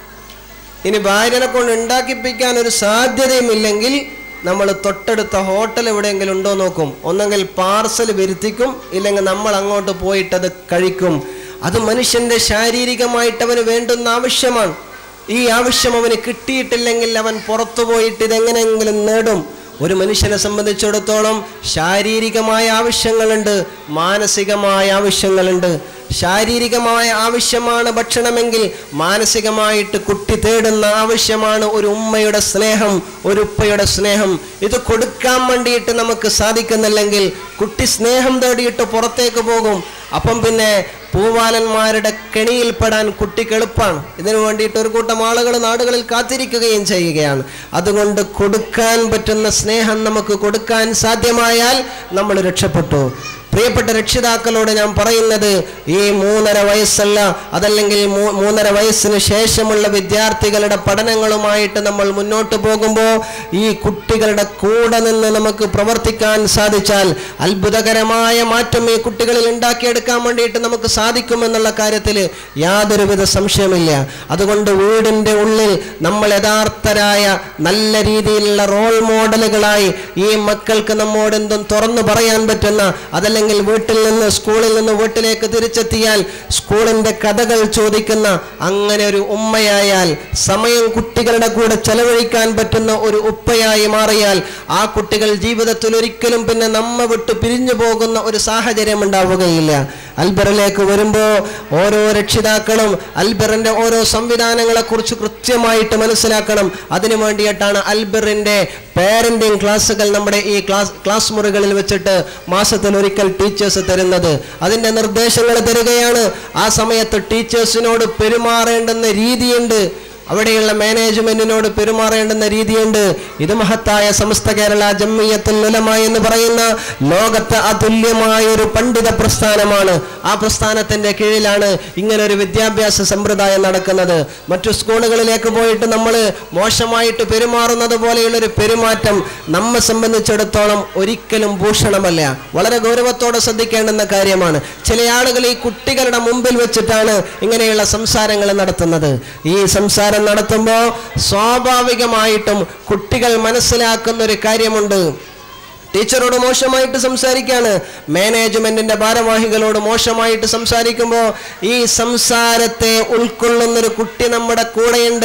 ഇനി ഭാര്യനെ കൊണ്ട് ഉണ്ടാക്കിപ്പിക്കാൻ ഒരു സാധ്യതയും ഇല്ലെങ്കിൽ നമ്മൾ തൊട്ടടുത്ത ഹോട്ടൽ എവിടെയെങ്കിലും ഉണ്ടോ നോക്കും ഒന്നെങ്കിൽ പാർസൽ വരുത്തിക്കും ഇല്ലെങ്കിൽ നമ്മൾ അങ്ങോട്ട് പോയിട്ടത് കഴിക്കും അത് മനുഷ്യന്റെ ശാരീരികമായിട്ട് അവന് വേണ്ടുന്ന ആവശ്യമാണ് ഈ ആവശ്യം അവന് കിട്ടിയിട്ടില്ലെങ്കിൽ അവൻ പുറത്തു പോയിട്ട് ഇതെങ്ങനെയെങ്കിലും നേടും ഒരു മനുഷ്യനെ സംബന്ധിച്ചിടത്തോളം ശാരീരികമായ ആവശ്യങ്ങളുണ്ട് മാനസികമായ ആവശ്യങ്ങളുണ്ട് ശാരീരികമായ ആവശ്യമാണ് ഭക്ഷണമെങ്കിൽ മാനസികമായിട്ട് കുട്ടി തേടുന്ന ആവശ്യമാണ് ഒരു ഉമ്മയുടെ സ്നേഹം ഒരു ഉപ്പയുടെ സ്നേഹം ഇത് കൊടുക്കാൻ വേണ്ടിയിട്ട് നമുക്ക് സാധിക്കുന്നില്ലെങ്കിൽ കുട്ടി സ്നേഹം തേടിയിട്ട് പുറത്തേക്ക് പോകും അപ്പം പിന്നെ പൂവാലന്മാരുടെ കെണിയിൽപ്പെടാൻ കുട്ടിക്ക് എളുപ്പമാണ് ഇതിനു വേണ്ടിയിട്ട് ഒരു കൂട്ടം ആളുകൾ നാടുകളിൽ കാത്തിരിക്കുകയും ചെയ്യുകയാണ് അതുകൊണ്ട് കൊടുക്കാൻ പറ്റുന്ന സ്നേഹം നമുക്ക് കൊടുക്കാൻ സാധ്യമായാൽ നമ്മൾ രക്ഷപ്പെട്ടു പ്രിയപ്പെട്ട രക്ഷിതാക്കളോട് ഞാൻ പറയുന്നത് ഈ മൂന്നര വയസ്സല്ല അതല്ലെങ്കിൽ മൂ- മൂന്നര വയസ്സിന് ശേഷമുള്ള വിദ്യാർത്ഥികളുടെ പഠനങ്ങളുമായിട്ട് നമ്മൾ മുന്നോട്ട് പോകുമ്പോൾ ഈ കുട്ടികളുടെ കൂടെ നിന്ന് നമുക്ക് പ്രവർത്തിക്കാൻ സാധിച്ചാൽ അത്ഭുതകരമായ മാറ്റം ഈ കുട്ടികളിൽ ഉണ്ടാക്കിയെടുക്കാൻ വേണ്ടിയിട്ട് നമുക്ക് സാധിക്കുമെന്നുള്ള കാര്യത്തിൽ യാതൊരുവിധ സംശയമില്ല അതുകൊണ്ട് വീടിൻ്റെ ഉള്ളിൽ നമ്മൾ യഥാർത്ഥരായ നല്ല രീതിയിലുള്ള റോൾ മോഡലുകളായി ഈ മക്കൾക്ക് നമ്മോട് എന്തും തുറന്നു പറയാൻ പറ്റുന്ന അതല്ലെങ്കിൽ വീട്ടിൽ നിന്ന് സ്കൂളിൽ നിന്ന് വീട്ടിലേക്ക് തിരിച്ചെത്തിയാൽ സ്കൂളിൻ്റെ കഥകൾ ചോദിക്കുന്ന അങ്ങനെ ഒരു ഉമ്മയായാൽ സമയം കുട്ടികളുടെ കൂടെ ചെലവഴിക്കാൻ പറ്റുന്ന ഒരു ഉപ്പയായി മാറിയാൽ ആ കുട്ടികൾ ജീവിതത്തിൽ ഒരിക്കലും പിന്നെ നമ്മ വിട്ട് പിരിഞ്ഞു പോകുന്ന ഒരു സാഹചര്യം ഉണ്ടാവുകയില്ല അൽബറിലേക്ക് വരുമ്പോൾ ഓരോ രക്ഷിതാക്കളും അൽബറിന്റെ ഓരോ സംവിധാനങ്ങളെ കുറിച്ച് കൃത്യമായിട്ട് മനസ്സിലാക്കണം അതിനു വേണ്ടിയിട്ടാണ് അൽബറിന്റെ പേരന്റിങ് ക്ലാസ്സുകൾ നമ്മുടെ ഈ ക്ലാസ് ക്ലാസ് മുറികളിൽ വെച്ചിട്ട് മാസത്തിൽ ഒരിക്കൽ ടീച്ചേഴ്സ് തരുന്നത് അതിന്റെ നിർദ്ദേശങ്ങൾ തരികയാണ് ആ സമയത്ത് ടീച്ചേഴ്സിനോട് പെരുമാറേണ്ടുന്ന രീതിയുണ്ട് അവിടെയുള്ള മാനേജ്മെന്റിനോട് പെരുമാറേണ്ടുന്ന രീതിയുണ്ട് ഇത് മഹത്തായ സമസ്ത കേരള ജമ്മിയത്തുൽ ഉലമ എന്ന് പറയുന്ന ലോകത്തെ അതുല്യമായ ഒരു പണ്ഡിത പ്രസ്ഥാനമാണ് ആ പ്രസ്ഥാനത്തിന്റെ കീഴിലാണ് ഇങ്ങനെ ഒരു വിദ്യാഭ്യാസ സമ്പ്രദായം നടക്കുന്നത് മറ്റു സ്കൂളുകളിലേക്ക് പോയിട്ട് നമ്മൾ മോശമായിട്ട് പെരുമാറുന്നത് പോലെയുള്ള ഒരു പെരുമാറ്റം നമ്മെ സംബന്ധിച്ചിടത്തോളം ഒരിക്കലും ഭൂഷണമല്ല വളരെ ഗൗരവത്തോടെ ശ്രദ്ധിക്കേണ്ടുന്ന കാര്യമാണ് ചില ആളുകൾ ഈ കുട്ടികളുടെ മുമ്പിൽ വെച്ചിട്ടാണ് ഇങ്ങനെയുള്ള സംസാരങ്ങൾ നടത്തുന്നത് ഈ സംസാരം നടത്തുമ്പോൾ സ്വാഭാവികമായിട്ടും കുട്ടികൾ മനസ്സിലാക്കുന്ന ഒരു കാര്യമുണ്ട് ടീച്ചറോട് മോശമായിട്ട് സംസാരിക്കാണ് മാനേജ്മെന്റിന്റെ ഭാരവാഹികളോട് മോശമായിട്ട് സംസാരിക്കുമ്പോൾ ഈ സംസാരത്തെ ഉൾക്കൊള്ളുന്നൊരു കുട്ടി നമ്മുടെ കൂടെയുണ്ട്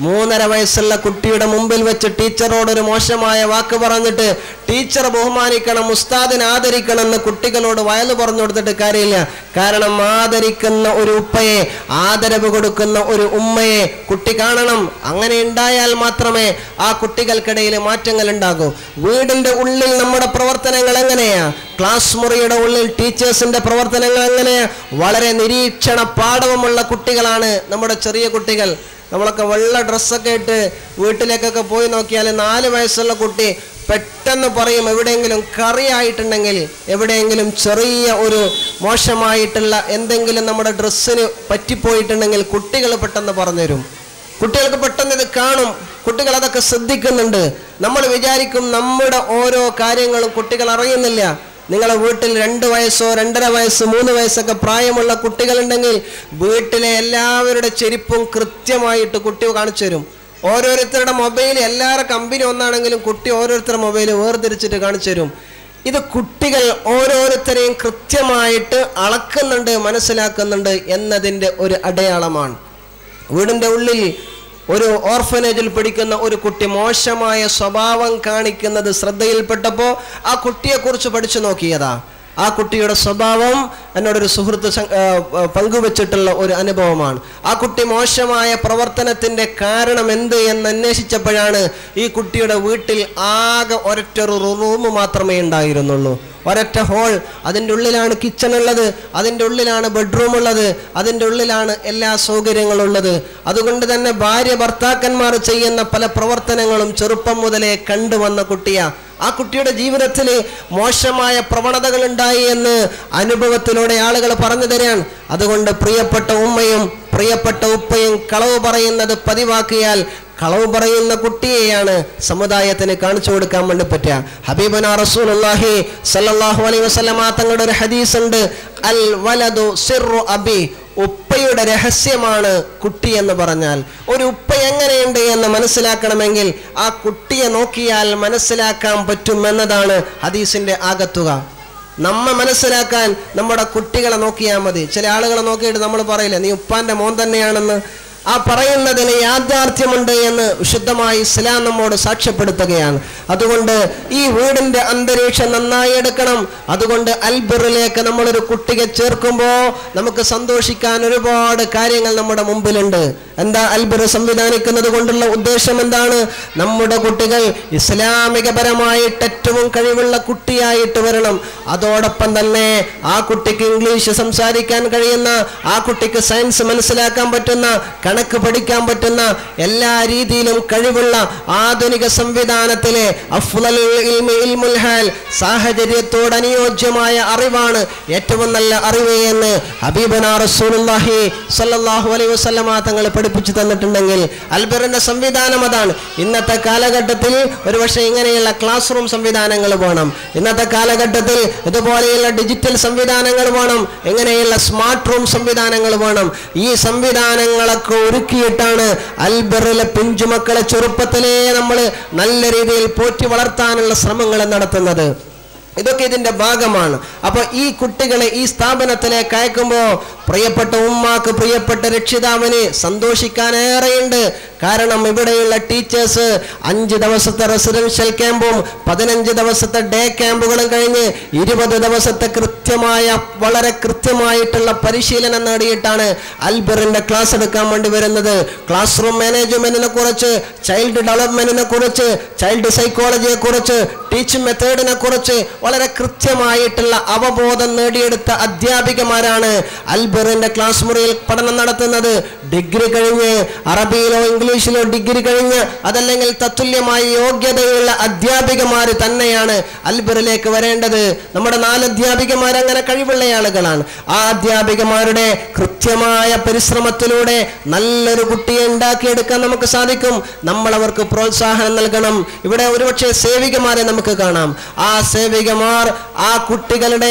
മൂന്നര വയസ്സുള്ള കുട്ടിയുടെ മുമ്പിൽ വെച്ച് ടീച്ചറോട് ഒരു മോശമായ വാക്ക് പറഞ്ഞിട്ട് ടീച്ചറെ ബഹുമാനിക്കണം ഉസ്താദിനെ ആദരിക്കണം എന്ന് കുട്ടികളോട് വയല് പറഞ്ഞു കൊടുത്തിട്ട് കാര്യമില്ല കാരണം ആദരിക്കുന്ന ഒരു ഉപ്പയെ ആദരവ് കൊടുക്കുന്ന ഒരു ഉമ്മയെ കുട്ടി കാണണം അങ്ങനെ ഉണ്ടായാൽ മാത്രമേ ആ കുട്ടികൾക്കിടയിൽ മാറ്റങ്ങൾ ഉണ്ടാകൂ വീടിന്റെ ഉള്ളിൽ നമ്മുടെ പ്രവർത്തനങ്ങൾ എങ്ങനെയാ ക്ലാസ് മുറിയുടെ ഉള്ളിൽ ടീച്ചേഴ്സിന്റെ പ്രവർത്തനങ്ങൾ എങ്ങനെയാ വളരെ നിരീക്ഷണ പാഠവുമുള്ള കുട്ടികളാണ് നമ്മുടെ ചെറിയ കുട്ടികൾ നമ്മളൊക്കെ വെള്ള ഡ്രസ്സൊക്കെ ഇട്ട് വീട്ടിലേക്കൊക്കെ പോയി നോക്കിയാൽ നാല് വയസ്സുള്ള കുട്ടി പെട്ടെന്ന് പറയും എവിടെയെങ്കിലും കറിയായിട്ടുണ്ടെങ്കിൽ എവിടെയെങ്കിലും ചെറിയ ഒരു മോശമായിട്ടുള്ള എന്തെങ്കിലും നമ്മുടെ ഡ്രസ്സിന് പറ്റിപ്പോയിട്ടുണ്ടെങ്കിൽ കുട്ടികൾ പെട്ടെന്ന് പറഞ്ഞുതരും കുട്ടികൾക്ക് പെട്ടെന്ന് ഇത് കാണും കുട്ടികൾ അതൊക്കെ ശ്രദ്ധിക്കുന്നുണ്ട് നമ്മൾ വിചാരിക്കും നമ്മുടെ ഓരോ കാര്യങ്ങളും കുട്ടികൾ അറിയുന്നില്ല നിങ്ങളെ വീട്ടിൽ രണ്ട് വയസ്സോ രണ്ടര വയസ്സ് മൂന്ന് വയസ്സൊക്കെ പ്രായമുള്ള കുട്ടികളുണ്ടെങ്കിൽ വീട്ടിലെ എല്ലാവരുടെ ചെരുപ്പും കൃത്യമായിട്ട് കുട്ടി കാണിച്ചു തരും ഓരോരുത്തരുടെ മൊബൈൽ എല്ലാവരുടെ കമ്പനി ഒന്നാണെങ്കിലും കുട്ടി ഓരോരുത്തരുടെ മൊബൈൽ വേർതിരിച്ചിട്ട് കാണിച്ചു തരും ഇത് കുട്ടികൾ ഓരോരുത്തരെയും കൃത്യമായിട്ട് അളക്കുന്നുണ്ട് മനസ്സിലാക്കുന്നുണ്ട് എന്നതിൻ്റെ ഒരു അടയാളമാണ് വീടിൻ്റെ ഉള്ളിൽ ഒരു ഓർഫനേജിൽ പഠിക്കുന്ന ഒരു കുട്ടി മോശമായ സ്വഭാവം കാണിക്കുന്നത് ശ്രദ്ധയിൽപ്പെട്ടപ്പോൾ ആ കുട്ടിയെക്കുറിച്ച് പഠിച്ചു നോക്കിയതാ ആ കുട്ടിയുടെ സ്വഭാവം എന്നോടൊരു സുഹൃത്ത് സം- ആ, ആ, പങ്കുവച്ചിട്ടുള്ള ഒരു അനുഭവമാണ് ആ കുട്ടി മോശമായ പ്രവർത്തനത്തിന്റെ കാരണം എന്ത് എന്ന് അന്വേഷിച്ചപ്പോഴാണ് ഈ കുട്ടിയുടെ വീട്ടിൽ ആകെ ഒരൊറ്റ ഒരു റൂം മാത്രമേ ഉണ്ടായിരുന്നുള്ളൂ ഒരൊറ്റ ഹോൾ അതിൻ്റെ ഉള്ളിലാണ് കിച്ചൺ ഉള്ളത് അതിൻ്റെ ഉള്ളിലാണ് ബെഡ്റൂം ഉള്ളത് അതിൻ്റെ ഉള്ളിലാണ് എല്ലാ സൗകര്യങ്ങളും ഉള്ളത് അതുകൊണ്ട് തന്നെ ഭാര്യ ഭർത്താക്കന്മാർ ചെയ്യുന്ന പല പ്രവർത്തനങ്ങളും ചെറുപ്പം മുതലേ കണ്ടുവന്ന കുട്ടിയാ ആ കുട്ടിയുടെ ജീവിതത്തിൽ മോശമായ പ്രവണതകൾ ഉണ്ടായി എന്ന് അനുഭവത്തിലൂടെ ആളുകൾ പറഞ്ഞു തരാൻ അതുകൊണ്ട് പ്രിയപ്പെട്ട ഉമ്മയും പ്രിയപ്പെട്ട ഉപ്പയും കളവ് പറയുന്നത് പതിവാക്കിയാൽ കളവ് പറയുന്ന കുട്ടിയെയാണ് സമുദായത്തിന് കാണിച്ചു കൊടുക്കാൻ വേണ്ടി പറ്റുക ഹബീബന റസൂലുള്ളാഹി സല്ലല്ലാഹു അലൈഹി വസല്ലമ തങ്ങളുടെ ഒരു ഹദീസ് ഉണ്ട് അൽ വലതു സിർറു അബി ഉപ്പയുടെ രഹസ്യമാണ് കുട്ടി എന്ന് പറഞ്ഞാൽ ഒരു ഉപ്പ എങ്ങനെയുണ്ട് എന്ന് മനസ്സിലാക്കണമെങ്കിൽ ആ കുട്ടിയെ നോക്കിയാൽ മനസ്സിലാക്കാൻ പറ്റും എന്നതാണ് ഹദീസിന്റെ ആകത്തുക നമ്മെ മനസ്സിലാക്കാൻ നമ്മുടെ കുട്ടികളെ നോക്കിയാൽ മതി ചില ആളുകളെ നോക്കിയിട്ട് നമ്മൾ പറയില്ല നീ ഉപ്പാന്റെ മോൻ തന്നെയാണെന്ന് ആ പറയുന്നതിന് യാഥാർത്ഥ്യമുണ്ട് എന്ന് വിശുദ്ധമായി ഇസ്ലാം നമ്മോട് സാക്ഷ്യപ്പെടുത്തുകയാണ് അതുകൊണ്ട് ഈ വീടിന്റെ അന്തരീക്ഷം നന്നായി എടുക്കണം അതുകൊണ്ട് അൽബിറിലേക്ക് നമ്മളൊരു കുട്ടിയെ ചേർക്കുമ്പോൾ നമുക്ക് സന്തോഷിക്കാൻ ഒരുപാട് കാര്യങ്ങൾ നമ്മുടെ മുമ്പിലുണ്ട് എന്താ അൽബിർ സംവിധാനിക്കുന്നത് കൊണ്ടുള്ള ഉദ്ദേശം എന്താണ് നമ്മുടെ കുട്ടികൾ ഇസ്ലാമികപരമായിട്ട് ഏറ്റവും കഴിവുള്ള കുട്ടിയായിട്ട് വരണം അതോടൊപ്പം തന്നെ ആ കുട്ടിക്ക് ഇംഗ്ലീഷ് സംസാരിക്കാൻ കഴിയുന്ന ആ കുട്ടിക്ക് സയൻസ് മനസ്സിലാക്കാൻ പറ്റുന്ന കണക്ക് പഠിക്കാൻ പറ്റുന്ന എല്ലാ രീതിയിലും കഴിവുള്ള ആധുനിക സംവിധാനത്തിലെ അഫ്ളലുൽ ഇൽമി ഇൽമുൽ ഹാൽ സാഹചര്യത്തോട് അനുയോജ്യമായ അറിവാണ് ഏറ്റവും നല്ല അറിവ് എന്ന് ഹബീബന റസൂലുള്ളാഹി സ്വല്ലല്ലാഹു അലൈഹി വസല്ലമ തങ്ങൾ പഠിപ്പിച്ചു തന്നിട്ടുണ്ടെങ്കിൽ അൽബറിന്റെ സംവിധാനം അതാണ് ഇന്നത്തെ കാലഘട്ടത്തിൽ ഒരുപക്ഷെ ഇങ്ങനെയുള്ള ക്ലാസ് റൂം സംവിധാനങ്ങൾ വേണം ഇന്നത്തെ കാലഘട്ടത്തിൽ ഇതുപോലെയുള്ള ഡിജിറ്റൽ സംവിധാനങ്ങൾ വേണം ഇങ്ങനെയുള്ള സ്മാർട്ട് റൂം സംവിധാനങ്ങൾ വേണം ഈ സംവിധാനങ്ങളൊക്കെ ഒരുക്കിയിട്ടാണ് അൽബറിലെ പിഞ്ചുമക്കളെ ചെറുപ്പത്തിലേ നമ്മൾ നല്ല രീതിയിൽ പോറ്റി വളർത്താനുള്ള ശ്രമങ്ങൾ നടത്തുന്നത് ഇതൊക്കെ ഇതിന്റെ ഭാഗമാണ് അപ്പൊ ഈ കുട്ടികളെ ഈ സ്ഥാപനത്തിലേക്ക് അയക്കുമ്പോൾ പ്രിയപ്പെട്ട ഉമ്മാക്ക് പ്രിയപ്പെട്ട രക്ഷിതാവിന് സന്തോഷിക്കാനേറെയുണ്ട് കാരണം ഇവിടെയുള്ള ടീച്ചേഴ്സ് അഞ്ച് ദിവസത്തെ റെസിഡൻഷ്യൽ ക്യാമ്പും പതിനഞ്ച് ദിവസത്തെ ഡേ ക്യാമ്പുകളും കഴിഞ്ഞ് ഇരുപത് ദിവസത്തെ കൃത്യമായ വളരെ കൃത്യമായിട്ടുള്ള പരിശീലനം നേടിയിട്ടാണ് അൽബറിന്റെ ക്ലാസ് എടുക്കാൻ വേണ്ടി വരുന്നത് ക്ലാസ് റൂം മാനേജ്മെന്റിനെ കുറിച്ച് ചൈൽഡ് ഡെവലപ്മെന്റിനെ കുറിച്ച് ചൈൽഡ് സൈക്കോളജിയെ കുറിച്ച് ടീച്ചിങ് മെത്തേഡിനെ കുറിച്ച് വളരെ കൃത്യമായിട്ടുള്ള അവബോധം നേടിയെടുത്ത അധ്യാപികമാരാണ് അൽബറിന്റെ ക്ലാസ് മുറിയിൽ പഠനം നടത്തുന്നത് ഡിഗ്രി കഴിഞ്ഞ് അറബിയിലോ ഇംഗ്ലീഷിലോ ഡിഗ്രി കഴിഞ്ഞ് അതല്ലെങ്കിൽ തത്തുല്യമായ യോഗ്യതയുള്ള അധ്യാപികമാർ തന്നെയാണ് അൽബറിലേക്ക് വരേണ്ടത് നമ്മുടെ നാല് അധ്യാപികമാർ അങ്ങനെ കഴിവുള്ള ആളുകളാണ് ആ അധ്യാപികമാരുടെ കൃത്യമായ പരിശ്രമത്തിലൂടെ നല്ലൊരു കുട്ടിയെ ഉണ്ടാക്കിയെടുക്കാൻ നമുക്ക് സാധിക്കും നമ്മൾ അവർക്ക് പ്രോത്സാഹനം നൽകണം ഇവിടെ ഒരുപക്ഷെ സേവികമാരെ നമുക്ക് കാണാം ആ സേവികമാർ ആ കുട്ടികളുടെ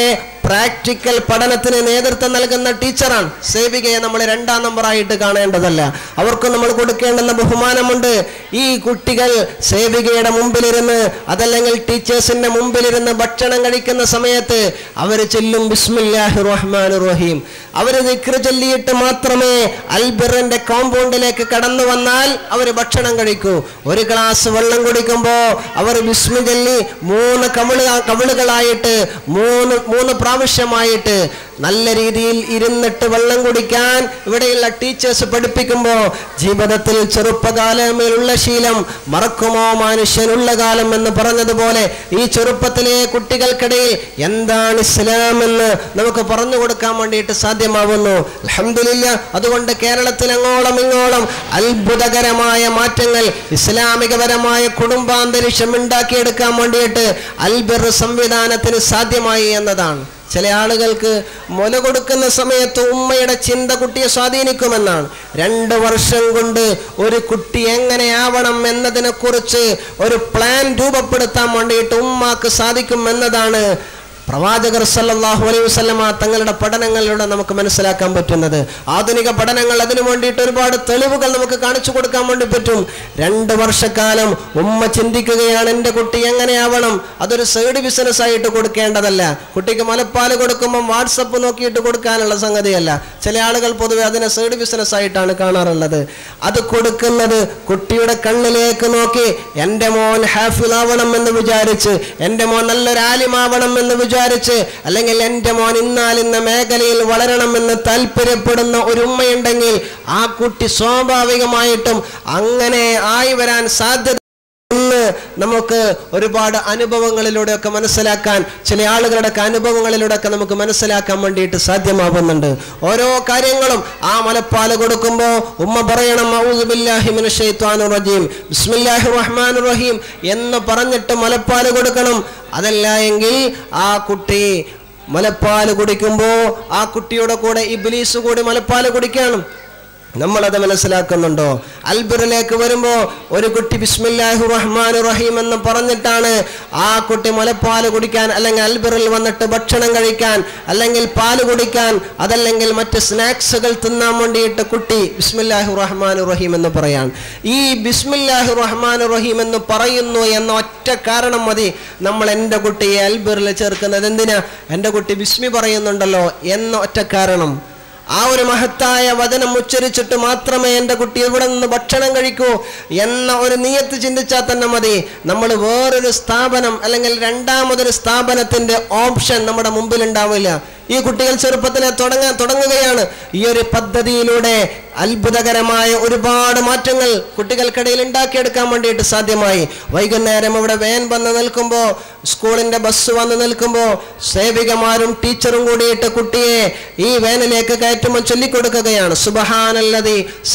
പ്രാക്ടിക്കൽ പഠനത്തിന് നേതൃത്വം നൽകുന്ന ടീച്ചറാണ് സേവികയെ നമ്മൾ രണ്ടാം നമ്പറായിട്ട് കാണേണ്ടതല്ല അവർക്ക് നമ്മൾ കൊടുക്കേണ്ടുന്ന ബഹുമാനമുണ്ട് ഈ കുട്ടികൾ സേവികയുടെ മുമ്പിലിരുന്ന് അതല്ലെങ്കിൽ ടീച്ചേഴ്സിന്റെ മുമ്പിലിരുന്ന് ഭക്ഷണം കഴിക്കുന്ന സമയത്ത് അവർ ചെല്ലും ബിസ്മില്ലാഹി റഹ്മാൻ റഹീം അവർ ദിക്ർ ചൊല്ലിയിട്ട് മാത്രമേ അൽബിറിന്റെ കോമ്പൗണ്ടിലേക്ക് കടന്നു വന്നാൽ അവർ ഭക്ഷണം കഴിക്കൂ ഒരു ഗ്ലാസ് വെള്ളം കുടിക്കുമ്പോൾ അവർ ബിസ്മി ചൊല്ലി മൂന്ന് കവിള് കവിളുകളായിട്ട് മൂന്ന് മൂന്ന് പ്രാവശ്യമായിട്ട് നല്ല രീതിയിൽ ഇരുന്നിട്ട് വെള്ളം കുടിക്കാൻ ഇവിടെയുള്ള ടീച്ചേഴ്സ് പഠിപ്പിക്കുമ്പോൾ ജീവിതത്തിൽ ചെറുപ്പകാലമേലുള്ള ശീലം മറക്കുമോ മനുഷ്യനുള്ള കാലം എന്ന് പറഞ്ഞതുപോലെ ഈ ചെറുപ്പത്തിലെ കുട്ടികൾക്കിടയിൽ എന്താണ് ഇസ്ലാം എന്ന് നമുക്ക് പറഞ്ഞു കൊടുക്കാൻ വേണ്ടിയിട്ട് സാധ്യമാവുന്നു അൽഹംദുലില്ല അതുകൊണ്ട് കേരളത്തിൽ അങ്ങോളം ഇങ്ങോളം അത്ഭുതകരമായ മാറ്റങ്ങൾ ഇസ്ലാമികപരമായ കുടുംബാന്തരീക്ഷം ഉണ്ടാക്കിയെടുക്കാൻ വേണ്ടിയിട്ട് അൽബിർ സംവിധാനത്തിന് സാധ്യമായി എന്നതാണ് ചില ആളുകൾക്ക് മുല കൊടുക്കുന്ന സമയത്ത് ഉമ്മയുടെ ചിന്ത കുട്ടിയെ സ്വാധീനിക്കുമെന്നാണ് രണ്ട് വർഷം കൊണ്ട് ഒരു കുട്ടി എങ്ങനെയാവണം എന്നതിനെക്കുറിച്ച് ഒരു പ്ലാൻ രൂപപ്പെടുത്താൻ വേണ്ടിയിട്ട് ഉമ്മാക്ക് സാധിക്കും എന്നതാണ് പ്രവാചകർ സല്ലല്ലാഹു അലൈഹി വസല്ലമ തങ്ങളുടെ പഠനങ്ങളിലൂടെ നമുക്ക് മനസ്സിലാക്കാൻ പറ്റുന്നത് ആധുനിക പഠനങ്ങൾ അതിനു വേണ്ടിയിട്ട് ഒരുപാട് തെളിവുകൾ നമുക്ക് കാണിച്ചു കൊടുക്കാൻ വേണ്ടി പറ്റും രണ്ട് വർഷക്കാലം ഉമ്മ ചിന്തിക്കുകയാണ് എൻ്റെ കുട്ടി എങ്ങനെയാവണം അതൊരു സൈഡ് ബിസിനസ് ആയിട്ട് കൊടുക്കേണ്ടതല്ല കുട്ടിക്ക് മുലപ്പാൽ കൊടുക്കുമ്പോൾ വാട്സപ്പ് നോക്കിയിട്ട് കൊടുക്കാനുള്ള സംഗതിയല്ല ചില ആളുകൾ പൊതുവെ അതിനെ സൈഡ് ബിസിനസ് ആയിട്ടാണ് കാണാറുള്ളത് അത് കൊടുക്കുന്നത് കുട്ടിയുടെ കണ്ണിലേക്ക് നോക്കി എൻ്റെ മോൻ ഹാഫിലാവണം എന്ന് വിചാരിച്ച് എൻ്റെ മോൻ നല്ലൊരു ആലിമാവണം എന്ന് വിചാരിച്ച് അല്ലെങ്കിൽ എൻ്റെ മോൻ ഇന്നാലിന്ന മേഖലയിൽ വളരണമെന്ന് താല്പര്യപ്പെടുന്ന ഒരു ഉമ്മയുണ്ടെങ്കിൽ ആ കുട്ടി സ്വാഭാവികമായിട്ടും അങ്ങനെ ആയി വരാൻ സാധ്യത ഇന്ന് നമുക്ക് ഒരുപാട് അനുഭവങ്ങളിലൂടെയൊക്കെ മനസ്സിലാക്കാൻ ചില ആളുകളുടെയൊക്കെ അനുഭവങ്ങളിലൂടെയൊക്കെ നമുക്ക് മനസ്സിലാക്കാൻ വേണ്ടിയിട്ട് സാധ്യമാവുന്നുണ്ട് ഓരോ കാര്യങ്ങളും ആ മലപ്പാല് കൊടുക്കുമ്പോൾ ഉമ്മ പറയണം "ഔദു ബില്ലാഹി മിനശ് ശൈത്വാനിർ റജീം ബിസ്മില്ലാഹിർ റഹ്മാനിർ റഹീം എന്ന് പറഞ്ഞിട്ട് മലപ്പാല് കൊടുക്കണം അതല്ല എങ്കിൽ ആ കുട്ടി മലപ്പാല് കുടിക്കുമ്പോൾ ആ കുട്ടിയുടെ കൂടെ ഇബ്ലീസ് കൂടി മലപ്പാല് കുടിക്കണം നമ്മളത് മനസ്സിലാക്കുന്നുണ്ടോ അൽബിറിലേക്ക് വരുമ്പോൾ ഒരു കുട്ടി ബിസ്മില്ലാഹു റഹ്മാൻ റഹീം എന്ന് പറഞ്ഞിട്ടാണ് ആ കുട്ടി മുലപ്പാല് കുടിക്കാൻ അല്ലെങ്കിൽ അൽബിറിൽ വന്നിട്ട് ഭക്ഷണം കഴിക്കാൻ അല്ലെങ്കിൽ പാല് കുടിക്കാൻ അതല്ലെങ്കിൽ മറ്റ് സ്നാക്സുകൾ തിന്നാൻ വേണ്ടിയിട്ട് കുട്ടി ബിസ്മില്ലാഹു റഹ്മാൻ റഹീം എന്ന് പറയാൻ ഈ ബിസ്മില്ലാഹു റഹ്മാൻ റഹീം എന്ന് പറയുന്നു എന്ന ഒറ്റ കാരണം മതി നമ്മൾ എൻ്റെ കുട്ടിയെ അൽബിറിൽ ചേർക്കുന്നത് എന്തിനാ എൻ്റെ കുട്ടി ബിസ്മി പറയുന്നുണ്ടല്ലോ എന്ന ഒറ്റ കാരണം ആ ഒരു മഹത്തായ വചനം ഉച്ചരിച്ചിട്ട് മാത്രമേ എൻ്റെ കുട്ടി ഇവിടെ നിന്ന് ഭക്ഷണം കഴിക്കൂ എന്ന ഒരു നീയത്ത് ചിന്തിച്ചാൽ തന്നെ മതി നമ്മൾ വേറൊരു സ്ഥാപനം അല്ലെങ്കിൽ രണ്ടാമതൊരു സ്ഥാപനത്തിന്റെ ഓപ്ഷൻ നമ്മുടെ മുമ്പിൽ ഉണ്ടാവില്ല ഈ കുട്ടികൾ ചെറുപ്പത്തിലെ തുടങ്ങാൻ തുടങ്ങുകയാണ് ഈ ഒരു പദ്ധതിയിലൂടെ അത്ഭുതകരമായ ഒരുപാട് മാറ്റങ്ങൾ കുട്ടികൾക്കിടയിൽ ഉണ്ടാക്കിയെടുക്കാൻ വേണ്ടിയിട്ട് സാധ്യമായി വൈകുന്നേരം ഇവിടെ വേൻ വന്ന് നിൽക്കുമ്പോൾ സ്കൂളിന്റെ ബസ് വന്ന് നിൽക്കുമ്പോൾ സേവികമാരും ടീച്ചറും കൂടിയിട്ട് കുട്ടിയെ ഈ വേനിലേക്ക് കയറ്റുമ്പോൾ ചൊല്ലിക്കൊടുക്കുകയാണ് സുബഹാനല്ലതി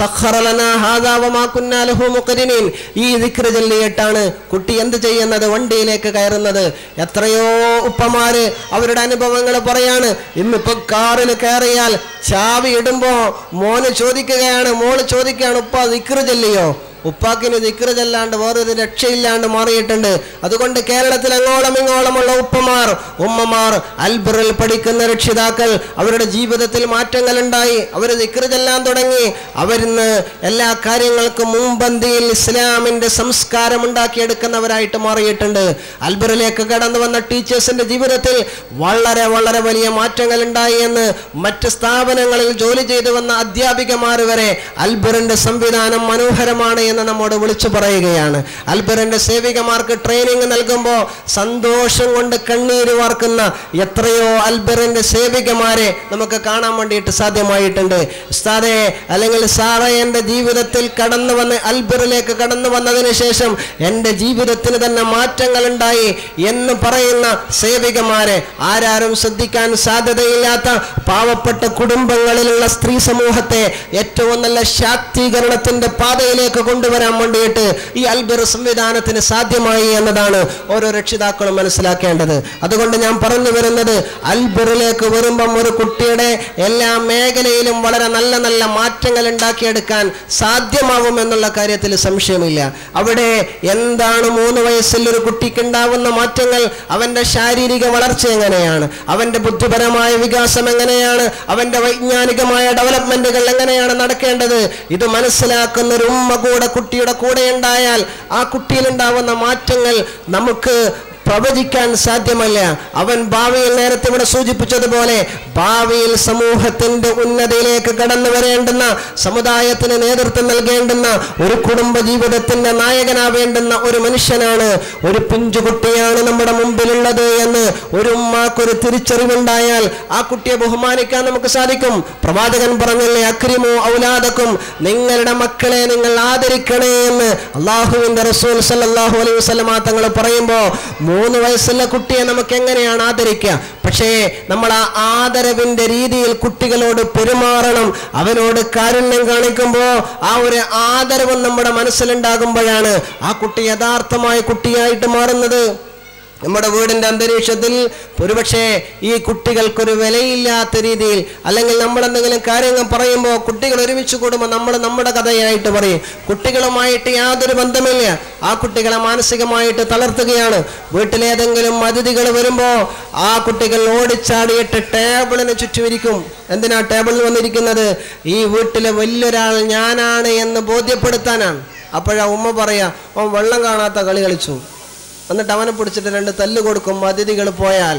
സഖറലനാഹാദാവമാക്കുന്നാലഹുമുഖരിനീൻ ഈ ദിക്ര ചൊല്ലിയിട്ടാണ് കുട്ടി എന്ത് ചെയ്യുന്നത് വണ്ടിയിലേക്ക് കയറുന്നത് എത്രയോ ഉപ്പമാര് അവരുടെ അനുഭവങ്ങൾ പറയാണ് ഇന്നിപ്പോ കാറിൽ കയറിയാൽ ചാവി ഇടുമ്പോ മോന് ചോദിക്കുകയാണ് മോള് ചോദിക്കുകയാണ് ഉപ്പ ദിക്ര ചൊല്ലിയോ ഉപ്പാക്കിന് ദിക്ര ചെല്ലാണ്ട് വേറൊരു രക്ഷയില്ലാണ്ട് മാറിയിട്ടുണ്ട് അതുകൊണ്ട് കേരളത്തിൽ അങ്ങോളം ഇങ്ങോളമുള്ള ഉപ്പമാർ ഉമ്മമാർ അൽബറിൽ പഠിക്കുന്ന രക്ഷിതാക്കൾ അവരുടെ ജീവിതത്തിൽ മാറ്റങ്ങൾ ഉണ്ടായി അവർ ദിക്ര ചെല്ലാൻ തുടങ്ങി അവരിന്ന് എല്ലാ കാര്യങ്ങൾക്കും മുമ്പന്തിയിൽ ഇസ്ലാമിന്റെ സംസ്കാരം ഉണ്ടാക്കിയെടുക്കുന്നവരായിട്ട് മാറിയിട്ടുണ്ട് അൽബറിലേക്ക് കടന്നു വന്ന ടീച്ചേഴ്സിന്റെ ജീവിതത്തിൽ വളരെ വളരെ വലിയ മാറ്റങ്ങൾ ഉണ്ടായി എന്ന് മറ്റ് സ്ഥാപനങ്ങളിൽ ജോലി ചെയ്തു വന്ന അധ്യാപികമാർ വരെ അൽബറിന്റെ സംവിധാനം മനോഹരമാണ് എന്ന് നമ്മോട് വിളിച്ചു പറയുകയാണ് അൽബറിന്റെ സേവികമാർക്ക് ട്രെയിനിങ് നൽകുമ്പോൾ സന്തോഷം കൊണ്ട് കണ്ണീര് വാർക്കുന്ന എത്രയോ അൽബറിന്റെ സേവികമാരെ നമുക്ക് കാണാൻ വേണ്ടിയിട്ട് സാധ്യമായിട്ടുണ്ട് ഉസ്താദെ അല്ലെങ്കിൽ സാറേ എൻ്റെ ജീവിതത്തിൽ കടന്നു വന്ന് അൽബറിലേക്ക് കടന്നു വന്നതിന് ശേഷം എൻ്റെ ജീവിതത്തിന് തന്നെ മാറ്റങ്ങൾ ഉണ്ടായി എന്ന് പറയുന്ന സേവികമാരെ ആരാരും ശ്രദ്ധിക്കാൻ സാധ്യതയില്ലാത്ത പാവപ്പെട്ട കുടുംബങ്ങളിലുള്ള സ്ത്രീ സമൂഹത്തെ ഏറ്റവും നല്ല ശാക്തീകരണത്തിന്റെ പാതയിലേക്ക് കൊണ്ടുവരാൻ വേണ്ടിയിട്ട് ഈ അൽബിർ സംവിധാനത്തിന് സാധ്യമായി എന്നതാണ് ഓരോ രക്ഷിതാക്കളും മനസ്സിലാക്കേണ്ടത് അതുകൊണ്ട് ഞാൻ പറഞ്ഞു വരുന്നത് അൽബിറിലേക്ക് വരുമ്പം ഒരു കുട്ടിയുടെ എല്ലാ മേഖലയിലും വളരെ നല്ല നല്ല മാറ്റങ്ങൾ ഉണ്ടാക്കിയെടുക്കാൻ സാധ്യമാവും എന്നുള്ള കാര്യത്തിൽ സംശയമില്ല അവിടെ എന്താണ് മൂന്ന് വയസ്സിൽ ഒരു കുട്ടിക്ക് ഉണ്ടാവുന്ന മാറ്റങ്ങൾ അവന്റെ ശാരീരിക വളർച്ച എങ്ങനെയാണ് അവന്റെ ബുദ്ധിപരമായ വികാസം എങ്ങനെയാണ് അവന്റെ വൈജ്ഞാനികമായ ഡെവലപ്മെന്റുകൾ എങ്ങനെയാണ് നടക്കേണ്ടത് ഇത് മനസ്സിലാക്കുന്ന ഒരു ഉമ്മ കൂടെ കുട്ടിയുടെ കൂടെ ഉണ്ടായാൽ ആ കുട്ടിയിൽ ഉണ്ടാവുന്ന മാറ്റങ്ങൾ നമുക്ക് പ്രവചിക്കാൻ സാധ്യമല്ല അവൻ ഭാവിയിൽ നേരത്തെ ഇവിടെ സൂചിപ്പിച്ചതുപോലെ ഭാവിയിൽ സമൂഹത്തിന്റെ ഉന്നതിയിലേക്ക് കടന്നു വരേണ്ടുന്ന സമുദായത്തിന് നേതൃത്വം നൽകേണ്ടുന്ന ഒരു കുടുംബ ജീവിതത്തിന്റെ നായകനാവേണ്ടുന്ന ഒരു മനുഷ്യനാണ് ഒരു പിഞ്ചുകുട്ടിയാണ് നമ്മുടെ മുമ്പിലുള്ളത് എന്ന് ഒരു ഉമ്മാക്കൊരു തിരിച്ചറിവുണ്ടായാൽ ആ കുട്ടിയെ ബഹുമാനിക്കാൻ നമുക്ക് സാധിക്കും പ്രവാചകൻ പറഞ്ഞല്ലേ അക്രിമോ ഔലാദക്കും നിങ്ങളുടെ മക്കളെ നിങ്ങൾ ആദരിക്കണേ എന്ന് അള്ളാഹുവിന്റെ റസൂൽ സല്ലല്ലാഹു അലൈഹി വസല്ലമ തങ്ങൾ പറയുമ്പോൾ മൂന്ന് വയസ്സുള്ള കുട്ടിയെ നമുക്ക് എങ്ങനെയാണ് ആദരിക്കുക പക്ഷേ നമ്മൾ ആ ആദരവിന്റെ രീതിയിൽ കുട്ടികളോട് പെരുമാറണം അവനോട് കാരുണ്യം കാണിക്കുമ്പോൾ ആ ഒരു ആദരവും നമ്മുടെ മനസ്സിലുണ്ടാകുമ്പോഴാണ് ആ കുട്ടി യഥാർത്ഥമായ കുട്ടിയായിട്ട് മാറുന്നത് നമ്മുടെ വീടിന്റെ അന്തരീക്ഷത്തിൽ ഒരുപക്ഷെ ഈ കുട്ടികൾക്കൊരു വിലയില്ലാത്ത രീതിയിൽ അല്ലെങ്കിൽ നമ്മൾ എന്തെങ്കിലും കാര്യങ്ങൾ പറയുമ്പോൾ കുട്ടികൾ ഒരുമിച്ച് കൂടുമ്പോൾ നമ്മൾ നമ്മുടെ കഥയായിട്ട് പറയും കുട്ടികളുമായിട്ട് യാതൊരു ബന്ധമില്ല ആ കുട്ടികളെ മാനസികമായിട്ട് തളർത്തുകയാണ് വീട്ടിലേതെങ്കിലും അതിഥികൾ വരുമ്പോൾ ആ കുട്ടികൾ ഓടിച്ചാടിയിട്ട് ടേബിളിന് ചുറ്റുമിരിക്കും എന്തിനാ ടേബിളിൽ വന്നിരിക്കുന്നത് ഈ വീട്ടിലെ വലിയൊരാൾ ഞാനാണ് എന്ന് ബോധ്യപ്പെടുത്താനാണ് അപ്പോഴാ ഉമ്മ പറയാ ഓൻ വെള്ളം കാണാത്ത കളി കളിച്ചു എന്നിട്ട് അവനെ പിടിച്ചിട്ട് രണ്ട് തല്ല് കൊടുക്കും അതിഥികൾ പോയാൽ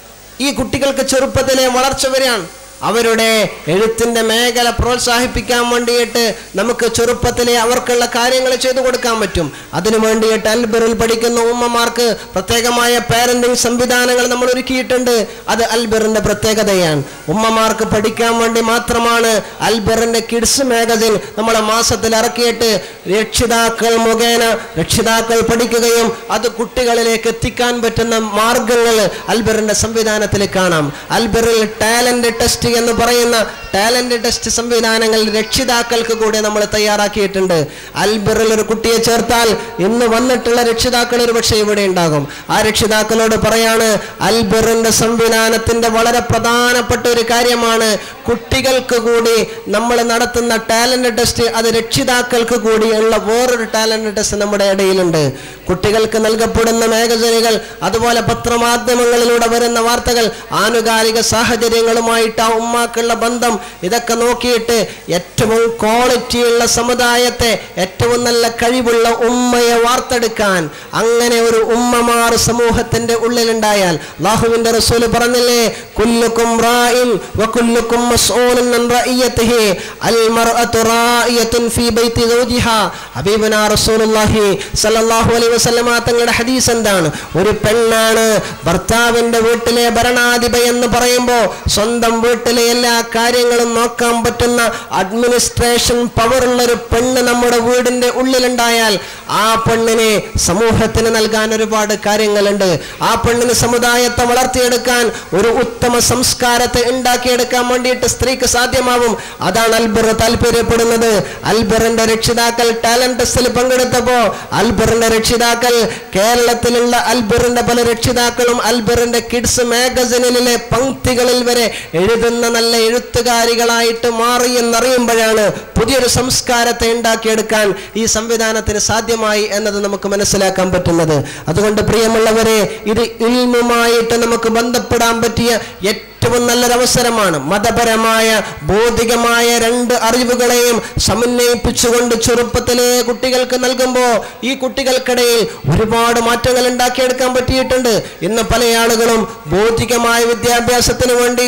ഈ കുട്ടികൾക്ക് ചെറുപ്പത്തിലെ വളർച്ച വരികയാണ് അവരുടെ എഴുത്തിന്റെ മേഖല പ്രോത്സാഹിപ്പിക്കാൻ വേണ്ടിയിട്ട് നമുക്ക് ചെറുപ്പത്തിലെ അവർക്കുള്ള കാര്യങ്ങൾ ചെയ്തു കൊടുക്കാൻ പറ്റും അതിനു വേണ്ടിയിട്ട് അൽബറിൽ പഠിക്കുന്ന ഉമ്മമാർക്ക് പ്രത്യേകമായ പാരന്റിങ് സംവിധാനങ്ങൾ നമ്മൾ ഒരുക്കിയിട്ടുണ്ട് അത് അൽബറിന്റെ പ്രത്യേകതയാണ് ഉമ്മമാർക്ക് പഠിക്കാൻ വേണ്ടി മാത്രമാണ് അൽബറിന്റെ കിഡ്സ് മാഗസിൻ നമ്മളെ മാസത്തിൽ ഇറക്കിയിട്ട് രക്ഷിതാക്കൾ മുഖേന രക്ഷിതാക്കൾ പഠിക്കുകയും അത് കുട്ടികളിലേക്ക് എത്തിക്കാൻ പറ്റുന്ന മാർഗങ്ങൾ അൽബറിന്റെ സംവിധാനത്തിൽ കാണാം അൽബറിൽ ടാലന്റ് ടെസ്റ്റ് എന്ന് പറയുന്ന ടാലന്റ് ടെസ്റ്റ് സംവിധാനങ്ങൾ രക്ഷിതാക്കൾക്ക് കൂടെ നമ്മൾ തയ്യാറാക്കിയിട്ടുണ്ട് അൽബറിൽ ഒരു കുട്ടിയെ ചേർത്താൽ ഇന്ന് വന്നിട്ടുള്ള രക്ഷിതാക്കൾ ഒരു പക്ഷേ ഇവിടെ ഉണ്ടാകും ആ രക്ഷിതാക്കളോട് പറയാണ് അൽബറിന്റെ സംവിധാനത്തിന്റെ വളരെ പ്രധാനപ്പെട്ട ഒരു കാര്യമാണ് കുട്ടികൾക്ക് കൂടി നമ്മൾ നടത്തുന്ന ടാലന്റ് ടെസ്റ്റ് അത് രക്ഷിതാക്കൾക്ക് കൂടിയുള്ള വേറൊരു ടാലന്റ് ടെസ്റ്റ് നമ്മുടെ ഇടയിലുണ്ട് കുട്ടികൾക്ക് നൽകപ്പെടുന്ന മാഗസിനുകൾ അതുപോലെ പത്രമാധ്യമങ്ങളിലൂടെ വരുന്ന വാർത്തകൾ ആനുകാലിക സാഹചര്യങ്ങളുമായിട്ട് ആ ഉമ്മാക്കുള്ള ബന്ധം ഇതൊക്കെ നോക്കിയിട്ട് ഏറ്റവും ക്വാളിറ്റിയുള്ള സമുദായത്തെ ഏറ്റവും നല്ല കഴിവുള്ള ഉമ്മയെ വാർത്തെടുക്കാൻ അങ്ങനെ ഒരു ഉമ്മമാർ സമൂഹത്തിന്റെ ഉള്ളിലുണ്ടായാൽ അല്ലാഹുവിന്റെ റസൂല് പറഞ്ഞില്ലേ കുല്ലുക്കും റായിൻ വകുല്ലുക്കും മസ്ഊലുൻ അൻ റഇയതിഹി അൽ മർഅതു റായിയത്തുൻ ഫീ ബൈതി സൗജിഹാ ഹബീബനാ റസൂലുള്ളാഹി സ്വല്ലല്ലാഹു അലൈഹി വസല്ലമ തങ്ങളുടെ ഹദീസ് എന്താണ് ഒരു പെണ്ണാണ് ഭർത്താവിന്റെ വീട്ടിലെ ഭരണാധിപ എന്ന് പറയുമ്പോൾ സ്വന്തം വീട്ടിലെ എല്ലാ കാര്യങ്ങളും നോക്കാൻ പറ്റുന്ന അഡ്മിനിസ്ട്രേഷൻ പവറുള്ള ഒരു പെണ്ണ് നമ്മുടെ വീടിന്റെ ഉള്ളിലുണ്ടായാൽ ആ പെണ്ണിനെ സമൂഹത്തിന് നൽകാൻ ഒരുപാട് കാര്യങ്ങളുണ്ട് ആ പെണ്ണിന് സമുദായത്തെ വളർത്തിയെടുക്കാൻ ഒരു ഉത്തമ സംസ്കാരത്തെ ഉണ്ടാക്കിയെടുക്കാൻ വേണ്ടിയിട്ട് സ്ത്രീക്ക് സാധ്യമാവും അതാണ് അൽബർ താല്പര്യപ്പെടുന്നത് അൽബറിന്റെ രക്ഷിതാക്കൾ ടാലന്റ് ടെസ്റ്റിൽ പങ്കെടുത്തപ്പോ അൽബറിന്റെ രക്ഷിതാക്കൾ കേരളത്തിലുള്ള അൽബറിന്റെ പല രക്ഷിതാക്കളും അൽബറിന്റെ കിഡ്സ് മാഗസിനിലെ പങ്ക്തികളിൽ വരെ എഴുതുന്ന നല്ല എഴുത്തുകാരികളായിട്ട് മാറി എന്നറിയുമ്പോഴാണ് പുതിയൊരു സംസ്കാരത്തെ ഉണ്ടാക്കിയെടുക്കാൻ ഈ സംവിധാനത്തിന് സാധ്യമായി എന്നത് നമുക്ക് മനസ്സിലാക്കാൻ പറ്റുന്നത് അതുകൊണ്ട് പ്രിയമുള്ളവരെ ഇത് ഇൽമുമായിട്ട് നമുക്ക് ബന്ധപ്പെടാൻ പറ്റിയ ഏറ്റവും നല്ലൊരവസരമാണ് മതപരമായ ബൗദ്ധികമായ രണ്ട് അറിവുകളെയും സമന്വയിപ്പിച്ചുകൊണ്ട് ചെറുപ്പത്തിലെ കുട്ടികൾക്ക് നൽകുമ്പോൾ ഈ കുട്ടികൾക്കിടയിൽ ഒരുപാട് മാറ്റങ്ങൾ ഉണ്ടാക്കിയെടുക്കാൻ പറ്റിയിട്ടുണ്ട് ഇന്ന് പല ആളുകളും ബൗദ്ധികമായ വിദ്യാഭ്യാസത്തിന് വേണ്ടി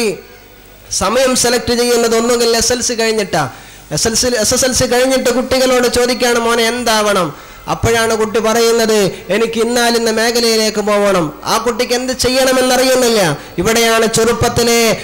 സമയം സെലക്ട് ചെയ്യുന്നത് ഒന്നുകിൽ എസ് എൽ സി കഴിഞ്ഞിട്ടാ S L C S S L C കഴിഞ്ഞിട്ട് കുട്ടികളോട് ചോദിക്കുകയാണ് മോനെ എന്താവണം അപ്പോഴാണ് കുട്ടി പറയുന്നത് എനിക്ക് ഇന്നാലിന്ന മേഖലയിലേക്ക് പോകണം ആ കുട്ടിക്ക് എന്ത് ചെയ്യണമെന്നറിയുന്നില്ല ഇവിടെയാണ് ചെറുപ്പത്തിലെ കുട്ടി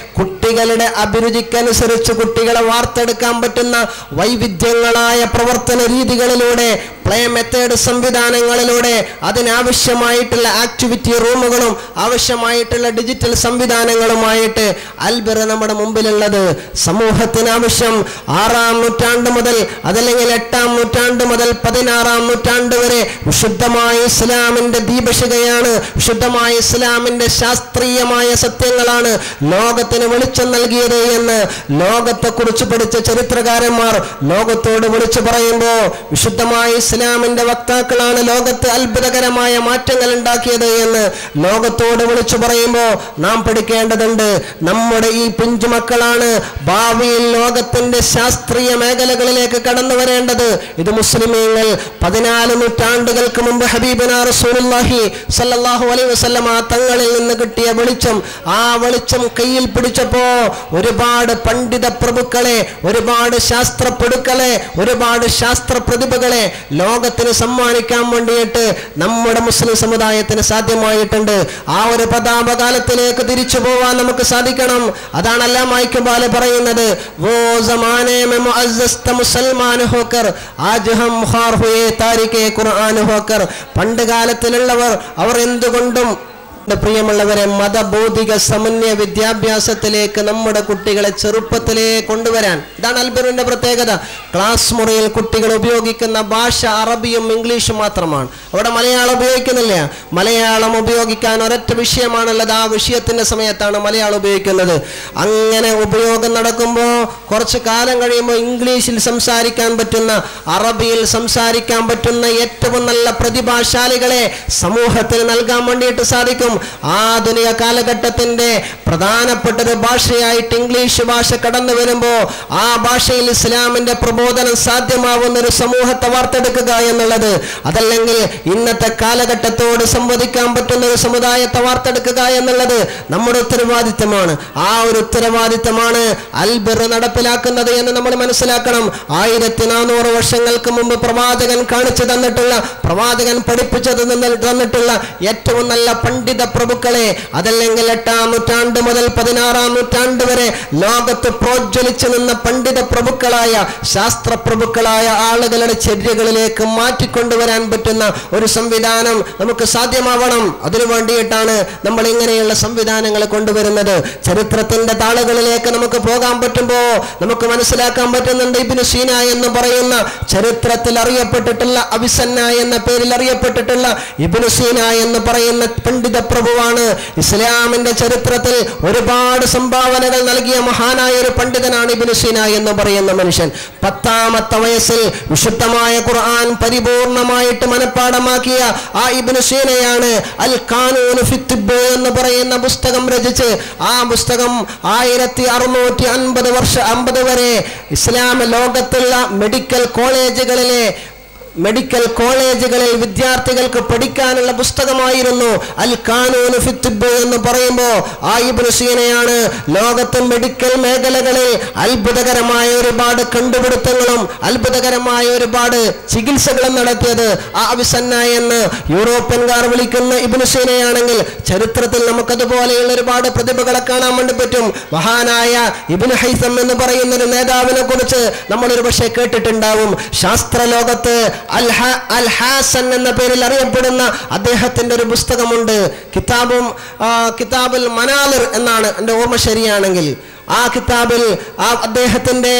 കുട്ടികളുടെ അഭിരുചിക്കനുസരിച്ച് കുട്ടികളെ വാർത്തെടുക്കാൻ പറ്റുന്ന വൈവിധ്യങ്ങളായ പ്രവർത്തന രീതികളിലൂടെ പ്ലേ മെത്തേഡ് സംവിധാനങ്ങളിലൂടെ അതിനാവശ്യമായിട്ടുള്ള ആക്ടിവിറ്റി റൂമുകളും ആവശ്യമായിട്ടുള്ള ഡിജിറ്റൽ സംവിധാനങ്ങളുമായിട്ട് അൽബിർ നമ്മുടെ മുമ്പിലുള്ളത് സമൂഹത്തിന് ആവശ്യം ആറാം നൂറ്റാണ്ട് മുതൽ അതല്ലെങ്കിൽ എട്ടാം നൂറ്റാണ്ട് മുതൽ പതിനാറാം നൂറ്റാണ്ട് വരെ വിശുദ്ധമായ ഇസ്ലാമിന്റെ ദീപശികയാണ് വിശുദ്ധമായ ഇസ്ലാമിന്റെ ശാസ്ത്രീയമായ സത്യങ്ങളാണ് ലോകത്തിന് വെളിച്ചം നൽകിയത് എന്ന് ലോകത്തെ കുറിച്ച് പഠിച്ച ചരിത്രകാരന്മാർ ലോകത്തോട് വിളിച്ചു പറയുമ്പോൾ വിശുദ്ധമായ ഇസ്ലാമിന്റെ വക്താക്കളാണ് ലോകത്ത് അത്ഭുതകരമായ മാറ്റങ്ങൾ ഉണ്ടാക്കിയത് എന്ന് ലോകത്തോട് വിളിച്ചു പറയുമ്പോൾ നാം പഠിക്കേണ്ടതുണ്ട് നമ്മുടെ ഈ പിഞ്ചുമക്കളാണ് ഭാവിയിൽ ലോകത്തിന്റെ ശാസ്ത്രീയ മേഖലകളിലേക്ക് കടന്നു വരേണ്ടത് ഇത് മുസ്ലിമീങ്ങൾ പതിനാല് നൂറ്റാണ്ടുകൾക്ക് മുമ്പ് ഹബീബന റസൂലുള്ളാഹി സല്ലല്ലാഹു അലൈഹി വസല്ലമ തങ്ങളിൽ നിന്ന് കിട്ടിയ വെളിച്ചം ആ വെളിച്ചം കയ്യിൽ പിടിച്ചപ്പോ ഒരുപാട് പണ്ഡിത പ്രഭുക്കളെ ഒരുപാട് ശാസ്ത്രപ്പെടുക്കളെ ഒരുപാട് ശാസ്ത്ര പ്രതിഭകളെ ലോകത്തിന് സമ്മാനിക്കാൻ വേണ്ടിയിട്ട് നമ്മുടെ മുസ്ലിം സമുദായത്തിന് സാധ്യമായിട്ടുണ്ട് ആ ഒരു പ്രതാപകാലത്തിലേക്ക് തിരിച്ചു പോവാൻ നമുക്ക് സാധിക്കണം അതാണ് അല്ലാം ഇക്ബാൽ പറയുന്നത് വോ ജമാനെ में मुअज़्ज़ज़ त മുസൽമാൻ ഹോക്കർ ആജ് ഹം ഖാർ ഹുയേ താരിഖെ ഖുർആൻ ഹോക്കർ പണ്ട് കാലത്തിലുള്ളവർ അവർ എന്തുകൊണ്ടും എൻ്റെ പ്രിയമുള്ളവരെ മതബോധിക സമന്വയ വിദ്യാഭ്യാസത്തിലേക്ക് നമ്മുടെ കുട്ടികളെ ചെറുപ്പത്തിലേ കൊണ്ടുവരാൻ ഇതാണ് അൽബറിന്റെ പ്രത്യേകത ക്ലാസ് മുറിയിൽ കുട്ടികൾ ഉപയോഗിക്കുന്ന ഭാഷ അറബിയും ഇംഗ്ലീഷും മാത്രമാണ് അവിടെ മലയാളം ഉപയോഗിക്കുന്നില്ല മലയാളം ഉപയോഗിക്കാൻ ഒരൊറ്റ വിഷയമാണുള്ളത് ആ വിഷയത്തിന്റെ സമയത്താണ് മലയാളം ഉപയോഗിക്കുന്നത് അങ്ങനെ ഉപയോഗം നടക്കുമ്പോൾ കുറച്ച് കാലം കഴിയുമ്പോൾ ഇംഗ്ലീഷിൽ സംസാരിക്കാൻ പറ്റുന്ന അറബിയിൽ സംസാരിക്കാൻ പറ്റുന്ന ഏറ്റവും നല്ല പ്രതിഭാശാലികളെ സമൂഹത്തിൽ നൽകാൻ വേണ്ടിയിട്ട് സാധിക്കും ആധുനിക കാലഘട്ടത്തിന്റെ പ്രധാനപ്പെട്ട ഒരു ഭാഷയായിട്ട് ഇംഗ്ലീഷ് ഭാഷ കടന്നു വരുമ്പോൾ ആ ഭാഷയിൽ ഇസ്ലാമിന്റെ പ്രബോധനം സാധ്യമാവുന്ന ഒരു സമൂഹത്തെ വാർത്തെടുക്കുക എന്നുള്ളത് അതല്ലെങ്കിൽ ഇന്നത്തെ കാലഘട്ടത്തോട് സംവദിക്കാൻ പറ്റുന്ന ഒരു സമുദായത്തെ വാർത്തെടുക്കുക എന്നുള്ളത് നമ്മുടെ ഉത്തരവാദിത്തമാണ് ആ ഒരു ഉത്തരവാദിത്തമാണ് അൽബിർ നടപ്പിലാക്കുന്നത് എന്ന് നമ്മൾ മനസ്സിലാക്കണം ആയിരത്തി നാനൂറ് വർഷങ്ങൾക്ക് മുമ്പ് പ്രവാചകൻ കാണിച്ചു തന്നിട്ടുള്ള പ്രവാചകൻ പഠിപ്പിച്ചു തന്ന- തന്നിട്ടുള്ള ഏറ്റവും നല്ല പണ്ഡിത പ്രഭുക്കളെ അതല്ലെങ്കിൽ എട്ടാം നൂറ്റാണ്ട് മുതൽ പതിനാറാം നൂറ്റാണ്ട് വരെ ലോകത്ത് പ്രോജ്വലിച്ചു നിന്ന പണ്ഡിത പ്രഭുക്കളായ ശാസ്ത്ര പ്രഭുക്കളായ ആളുകളുടെ ചര്യകളിലേക്ക് മാറ്റിക്കൊണ്ടുവരാൻ പറ്റുന്ന ഒരു സംവിധാനം നമുക്ക് സാധ്യമാവണം അതിനു വേണ്ടിയിട്ടാണ് നമ്മൾ ഇങ്ങനെയുള്ള സംവിധാനങ്ങൾ കൊണ്ടുവരുന്നത് ചരിത്രത്തിന്റെ താളുകളിലേക്ക് നമുക്ക് പോകാൻ പറ്റുമ്പോൾ നമുക്ക് മനസ്സിലാക്കാൻ പറ്റുന്നുണ്ട് ഇബിന് സീന എന്ന് പറയുന്ന ചരിത്രത്തിൽ അറിയപ്പെട്ടിട്ടുള്ള അവിസന്ന എന്ന പേരിൽ അറിയപ്പെട്ടിട്ടുള്ള ഇബിന് സീന എന്ന് പറയുന്ന പണ്ഡിത പ്രഭുവാണ് ഇസ്ലാമിന്റെ ചരിത്രത്തിൽ ഒരുപാട് സംഭാവനകൾ നൽകിയ മഹാനായ ഒരു പണ്ഡിതനാണ് ഇബിന് സീന എന്ന് പറയുന്ന മനുഷ്യൻ പത്താമത്തെ വയസ്സിൽ വിശുദ്ധമായ ഖുർആൻ പരിപൂർണമായിട്ട് മനഃപ്പാടമാക്കിയ ആ ഇബിന് സീനയാണ് അൽ ഖാനൂൻ ഫിത്തിബ് എന്ന് പറയുന്ന പുസ്തകം രചിച്ച് ആ പുസ്തകം ആയിരത്തി അറുന്നൂറ്റി അൻപത് വർഷ അമ്പത് വരെ ഇസ്ലാം ലോകത്തുള്ള മെഡിക്കൽ കോളേജുകളിലെ മെഡിക്കൽ കോളേജുകളിൽ വിദ്യാർത്ഥികൾക്ക് പഠിക്കാനുള്ള പുസ്തകമായിരുന്നു അൽ ഖാനൂൻ ഫിത്തിബ് എന്ന് പറയുമ്പോൾ ആ ഇബ്നു സീനയാണ് ലോകത്തെ മെഡിക്കൽ മേഖലകളിൽ അത്ഭുതകരമായ ഒരുപാട് കണ്ടുപിടുത്തങ്ങളും അത്ഭുതകരമായ ഒരുപാട് ചികിത്സകളും നടത്തിയത് ആ അവിസന്ന എന്ന് യൂറോപ്യൻകാർ വിളിക്കുന്ന ഇബ്നു സീനയാണെങ്കിൽ ചരിത്രത്തിൽ നമുക്കതുപോലെയുള്ള ഒരുപാട് പ്രതിഭകളെ കാണാൻ വേണ്ടി പറ്റും മഹാനായ ഇബ്നു ഹൈസം എന്ന് പറയുന്ന ഒരു നേതാവിനെ കുറിച്ച് നമ്മൾ ഒരു പക്ഷേ കേട്ടിട്ടുണ്ടാവും ശാസ്ത്ര ലോകത്ത് അൽ ഹ- അൽ ഹാസൻ എന്ന പേരിൽ അറിയപ്പെടുന്ന അദ്ദേഹത്തിന്റെ ഒരു പുസ്തകമുണ്ട് കിതാബും ആ, കിതാബുൽ മനാലിർ എന്നാണ് എൻ്റെ ഓർമ്മ ശരിയാണെങ്കിൽ ആ കിതാബിൽ ആ അദ്ദേഹത്തിന്റെ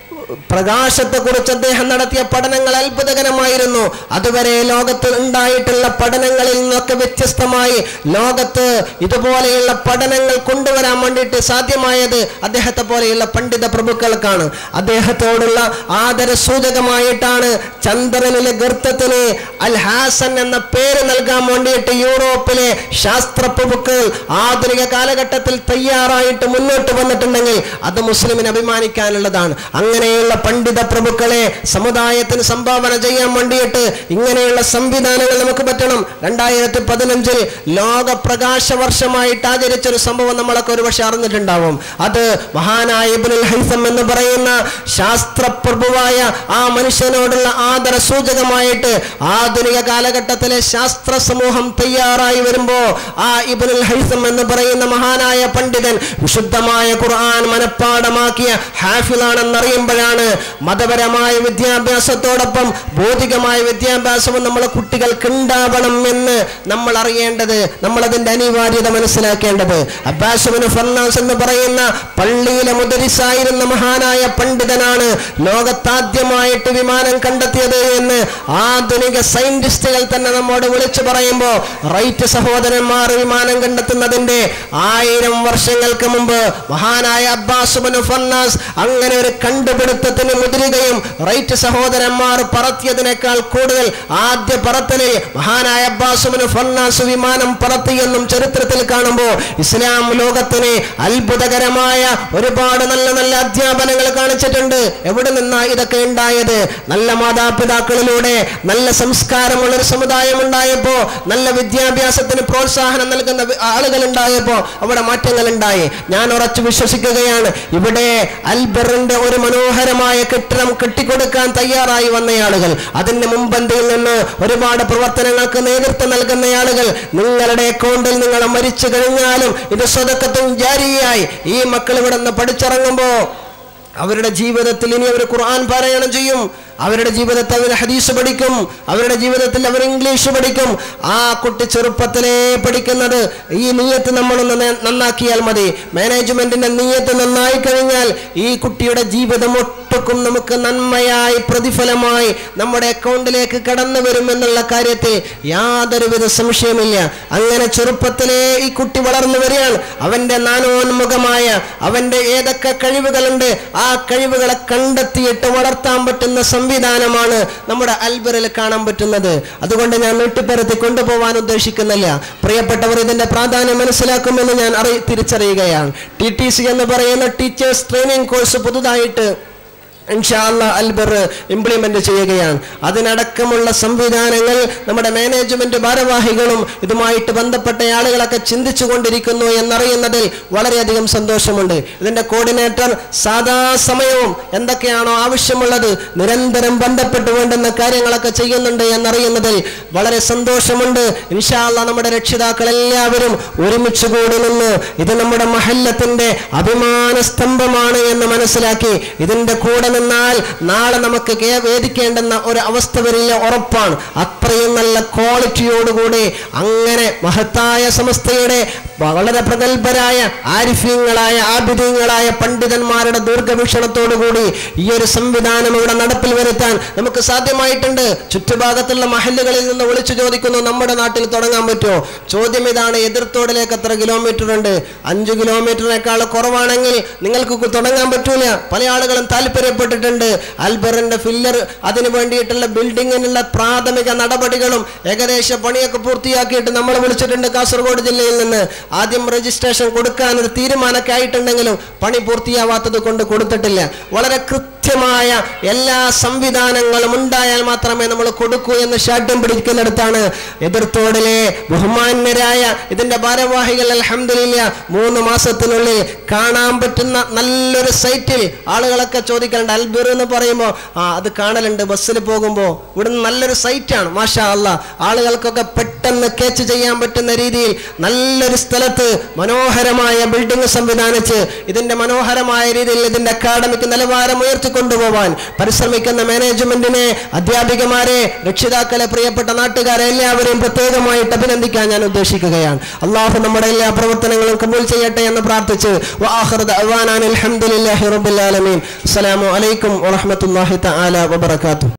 പ്രകാശത്തെക്കുറിച്ച് അദ്ദേഹം നടത്തിയ പഠനങ്ങൾ അത്ഭുതകരമായിരുന്നു അതുവരെ ലോകത്ത് ഉണ്ടായിട്ടുള്ള പഠനങ്ങളിൽ നിന്നൊക്കെ വ്യത്യസ്തമായി ലോകത്ത് ഇതുപോലെയുള്ള പഠനങ്ങൾ കൊണ്ടുവരാൻ വേണ്ടിയിട്ട് സാധ്യമായത് അദ്ദേഹത്തെ പോലെയുള്ള പണ്ഡിത പ്രഭുക്കൾക്കാണ് അദ്ദേഹത്തോടുള്ള ആദര സൂചകമായിട്ടാണ് ചന്ദ്രനിലെ ഗർത്തത്തിന് അൽ ഹാസൻ എന്ന പേര് നൽകാൻ വേണ്ടിയിട്ട് യൂറോപ്പിലെ ശാസ്ത്ര പ്രഭുക്കൾ ആധുനിക കാലഘട്ടത്തിൽ തയ്യാറായിട്ട് മുന്നോട്ട് വന്നിട്ടുണ്ടെങ്കിൽ അത് മുസ്ലിമിന് അഭിമാനിക്കാനുള്ളതാണ് അങ്ങനെയുള്ള ഇങ്ങനെയുള്ള പണ്ഡിത പ്രഭുക്കളെ സമുദായത്തിന് സംഭാവന ചെയ്യാൻ വേണ്ടിയിട്ട് ഇങ്ങനെയുള്ള സംവിധാനങ്ങൾ നമുക്ക് പറ്റണം രണ്ടായിരത്തി പതിനഞ്ചിൽ ലോക പ്രകാശ വർഷമായിട്ട് ആചരിച്ച ഒരു സംഭവം നമ്മളൊക്കെ ഒരുപക്ഷെ അറിഞ്ഞിട്ടുണ്ടാവും അത് മഹാനായ ഇബ്നുൽ ഹൈസം എന്ന് പറയുന്ന ശാസ്ത്രപ്രഭുവായ ആ മനുഷ്യനോടുള്ള ആദര സൂചകമായിട്ട് ആധുനിക കാലഘട്ടത്തിലെ ശാസ്ത്ര സമൂഹം തയ്യാറായി വരുമ്പോ ആ ഇബ്നുൽ ഹൈസം എന്ന് പറയുന്ന മഹാനായ പണ്ഡിതൻ വിശുദ്ധമായ ഖുർആൻ മനഃപ്പാടമാക്കിയ ഹാഫിലാണെന്നറിയുമ്പോഴാണ് മതപരമായ വിദ്യാഭ്യാസത്തോടൊപ്പം ഭൗതികമായ വിദ്യാഭ്യാസവും നമ്മളെ കുട്ടികൾക്ക് ഉണ്ടാവണം എന്ന് നമ്മൾ അറിയേണ്ടത് നമ്മൾ അതിന്റെ അനിവാര്യത മനസ്സിലാക്കേണ്ടത് അബ്ബാസുബിന് ഫർണാസ് എന്ന് പറയുന്ന പള്ളിയിലെ മുദരിസായിരുന്ന മഹാനായ പണ്ഡിതനാണ് ലോകത്താദ്യമായിട്ട് വിമാനം കണ്ടെത്തിയത് എന്ന് ആധുനിക സയന്റിസ്റ്റുകൾ തന്നെ നമ്മോട് വിളിച്ചു പറയുമ്പോൾ റൈറ്റ് സഹോദരന്മാർ വിമാനം കണ്ടെത്തുന്നതിന്റെ ആയിരം വർഷങ്ങൾക്ക് മുമ്പ് മഹാനായ അബ്ബാസുബിന് ഫർണാസ് അങ്ങനെ ഒരു കണ്ടുപിടുത്തത്തിന് മുതിരുകയും റൈറ്റ് സഹോദരന്മാർ പറത്തിയതിനേക്കാൾ കൂടുതൽ ആദ്യ പറത്തലിൽ മഹാനായ അബ്ബാസുബിന് ഫർണാസ് വിമാനം പറത്തിയെന്നും ചരിത്രത്തിൽ കാണുമ്പോൾ ഇസ്ലാം ലോകത്തിന് അത്ഭുതകരമായ ഒരുപാട് നല്ല നല്ല അധ്യാപനങ്ങൾ കാണിച്ചിട്ടുണ്ട് എവിടെ നിന്നാ ഇതൊക്കെ ഉണ്ടായത് നല്ല മാതാപിതാക്കളിലൂടെ നല്ല സംസ്കാരമുള്ള ഒരു സമുദായം ഉണ്ടായപ്പോ നല്ല വിദ്യാഭ്യാസത്തിന് പ്രോത്സാഹനം നൽകുന്ന വി- ആളുകൾ ഉണ്ടായപ്പോ അവിടെ മാറ്റങ്ങൾ ഉണ്ടായി ഞാൻ ഉറച്ചു വിശ്വസിക്കുകയാണ് ഇവിടെ അൽബറിന്റെ ഒരു മനോഹരമായ കെട്ടിടം കെട്ടിക്കൊടുക്കാൻ തയ്യാറായി വന്ന ആളുകൾ അതിന് മുമ്പന്തിയിൽ നിന്ന് ഒരുപാട് പ്രവർത്തനങ്ങൾക്ക് നേതൃത്വം നൽകുന്ന ആളുകൾ നിങ്ങളുടെ അക്കൗണ്ടിൽ നിങ്ങൾ മരിച്ചു കഴിഞ്ഞാലും ഇത് സ്വതക്കത്തും ജാരിയായി ഈ മക്കൾ ഇവിടെ നിന്ന് പഠിച്ചിറങ്ങുമ്പോ അവരുടെ ജീവിതത്തിൽ ഇനി അവർ ഖുർആൻ പാരായണം ചെയ്യും അവരുടെ ജീവിതത്തിൽ അവർ ഹദീസ് പഠിക്കും അവരുടെ ജീവിതത്തിൽ അവർ ഇംഗ്ലീഷ് പഠിക്കും ആ കുട്ടി ചെറുപ്പത്തിലേ പഠിക്കുന്നത് ഈ നീയത്ത് നമ്മളൊന്ന് നേ- നന്നാക്കിയാൽ മതി മാനേജ്മെന്റിന്റെ നീയത്ത് നന്നായി കഴിഞ്ഞാൽ ഈ കുട്ടിയുടെ ജീവിതം ഒട്ടുക്കും നമുക്ക് നന്മയായി പ്രതിഫലമായി നമ്മുടെ അക്കൗണ്ടിലേക്ക് കടന്നു വരുമെന്നുള്ള കാര്യത്തിൽ യാതൊരുവിധ സംശയമില്ല അങ്ങനെ ചെറുപ്പത്തിലേ ഈ കുട്ടി വളർന്നു വരികയാണ് അവന്റെ നാനോന്മുഖമായ അവന്റെ ഏതൊക്കെ കഴിവുകളുണ്ട് ആ കഴിവുകളെ കണ്ടെത്തിയിട്ട് വളർത്താൻ പറ്റുന്ന സംവിധാനമാണ് നമ്മുടെ അൽബറിൽ കാണാൻ പറ്റുന്നത് അതുകൊണ്ട് ഞാൻ നീട്ടിപ്പരത്തി കൊണ്ടുപോകാൻ ഉദ്ദേശിക്കുന്നില്ല പ്രിയപ്പെട്ടവർ ഇതിന്റെ പ്രാധാന്യം മനസ്സിലാക്കുമെന്ന് ഞാൻ അറി തിരിച്ചറിയുകയാണ് ടി ടി സി എന്ന് പറയുന്ന ടീച്ചേഴ്സ് ട്രെയിനിങ് കോഴ്സ് പുതുതായിട്ട് ഇൻഷാല്ല അൽബർ ഇംപ്ലിമെന്റ് ചെയ്യുകയാണ് അതിനടക്കമുള്ള സംവിധാനങ്ങൾ നമ്മുടെ മാനേജ്മെന്റ് ഭാരവാഹികളും ഇതുമായിട്ട് ബന്ധപ്പെട്ട ആളുകളൊക്കെ ചിന്തിച്ചു കൊണ്ടിരിക്കുന്നു എന്നറിയുന്നതിൽ വളരെയധികം സന്തോഷമുണ്ട് ഇതിന്റെ കോർഡിനേറ്റർ സാധാ സമയവും എന്തൊക്കെയാണോ ആവശ്യമുള്ളത് നിരന്തരം ബന്ധപ്പെട്ട് വേണ്ടുന്ന കാര്യങ്ങളൊക്കെ ചെയ്യുന്നുണ്ട് എന്നറിയുന്നതിൽ വളരെ സന്തോഷമുണ്ട് ഇൻഷാല്ല നമ്മുടെ രക്ഷിതാക്കൾ എല്ലാവരും ഒരുമിച്ച് കൂടി നിന്ന് ഇത് നമ്മുടെ മഹല്ലത്തിന്റെ അഭിമാന സ്തംഭമാണ് എന്ന് മനസ്സിലാക്കി ഇതിന്റെ കൂടെ നിന്നാൽ നാളെ നമുക്ക് കേ- വേദിക്കേണ്ടുന്ന ഒരു അവസ്ഥ വരില്ല ഉറപ്പാണ് അത്രയും നല്ല ക്വാളിറ്റിയോടുകൂടി അങ്ങനെ മഹത്തായ സമസ്തയുടെ വളരെ പ്രഗത്ഭരായ ആരിഫ്യങ്ങളായ ആബിദ്യങ്ങളായ പണ്ഡിതന്മാരുടെ ദീർഘവീക്ഷണത്തോടുകൂടി ഈ ഒരു സംവിധാനം ഇവിടെ നടപ്പിൽ വരുത്താൻ നമുക്ക് സാധ്യമായിട്ടുണ്ട് ചുറ്റുഭാഗത്തുള്ള മഹല്ലുകളിൽ നിന്ന് വിളിച്ചു ചോദിക്കുന്നു നമ്മുടെ നാട്ടിൽ തുടങ്ങാൻ പറ്റുമോ ചോദ്യം ഇതാണ് എതിർത്തോടിലേക്ക് എത്ര കിലോമീറ്റർ ഉണ്ട് അഞ്ച് കിലോമീറ്ററിനേക്കാൾ കുറവാണെങ്കിൽ നിങ്ങൾക്ക് കു- തുടങ്ങാൻ പറ്റൂല പല ആളുകളും താല്പര്യപ്പെട്ടിട്ടുണ്ട് അൽബറിന്റെ ഫില്ലർ അതിന് വേണ്ടിയിട്ടുള്ള ബിൽഡിങ്ങിനുള്ള പ്രാഥമിക നടപടികളും ഏകദേശ പണിയൊക്കെ പൂർത്തിയാക്കിയിട്ട് നമ്മൾ വിളിച്ചിട്ടുണ്ട് കാസർഗോഡ് ജില്ലയിൽ നിന്ന് ആദ്യം രജിസ്ട്രേഷൻ കൊടുക്കാൻ ഒരു തീരുമാനമൊക്കെ ആയിട്ടുണ്ടെങ്കിലും പണി പൂർത്തിയാവാത്തത് കൊണ്ട് കൊടുത്തിട്ടില്ല വളരെ കൃത്യമായ എല്ലാ സംവിധാനങ്ങളും ഉണ്ടായാൽ മാത്രമേ നമ്മൾ കൊടുക്കൂ എന്ന് ശാഠ്യം പിടിക്കുന്നിടത്താണ് എതിർത്തോടിലെ ബഹുമാന്യരായ ഇതിന്റെ ഭാരവാഹികൾ അൽഹംദുലില്ല മൂന്ന് മാസത്തിനുള്ളിൽ കാണാൻ പറ്റുന്ന നല്ലൊരു സൈറ്റിൽ ആളുകളൊക്കെ ചോദിക്കലുണ്ട് അൽബിർ എന്ന് പറയുമ്പോൾ ആ അത് കാണലുണ്ട് ബസ്സിൽ പോകുമ്പോൾ ഇവിടുന്ന് നല്ലൊരു സൈറ്റാണ് മാഷാ അല്ല ആളുകൾക്കൊക്കെ പെട്ടെന്ന് കേച്ച് ചെയ്യാൻ പറ്റുന്ന രീതിയിൽ നല്ലൊരു സ്ഥലത്ത് മനോഹരമായ ബിൽഡിംഗ് സംവിധാനിച്ച് ഇതിന്റെ മനോഹരമായ രീതിയിൽ ഇതിന്റെ അക്കാഡമിക് നിലവാരം ഉയർത്തിക്കൊണ്ടുപോവാൻ പരിശ്രമിക്കുന്ന മാനേജ്മെന്റിനെ അധ്യാപികമാരെ രക്ഷിതാക്കളെ പ്രിയപ്പെട്ട നാട്ടുകാരെ എല്ലാവരെയും പ്രത്യേകമായിട്ട് അഭിനന്ദിക്കാൻ ഞാൻ ഉദ്ദേശിക്കുകയാണ് അള്ളാഹു നമ്മുടെ എല്ലാ പ്രവർത്തനങ്ങളും കബൂൽ ചെയ്യട്ടെ എന്ന് പ്രാർത്ഥിച്ച് വആഖിറു ദഅ്വാനാ അൽഹംദുലില്ലാഹി റബ്ബിൽ ആലമീൻ അസ്സലാമു അലൈക്കും വറഹ്മത്തുള്ളാഹി തആല വബറകാതുഹു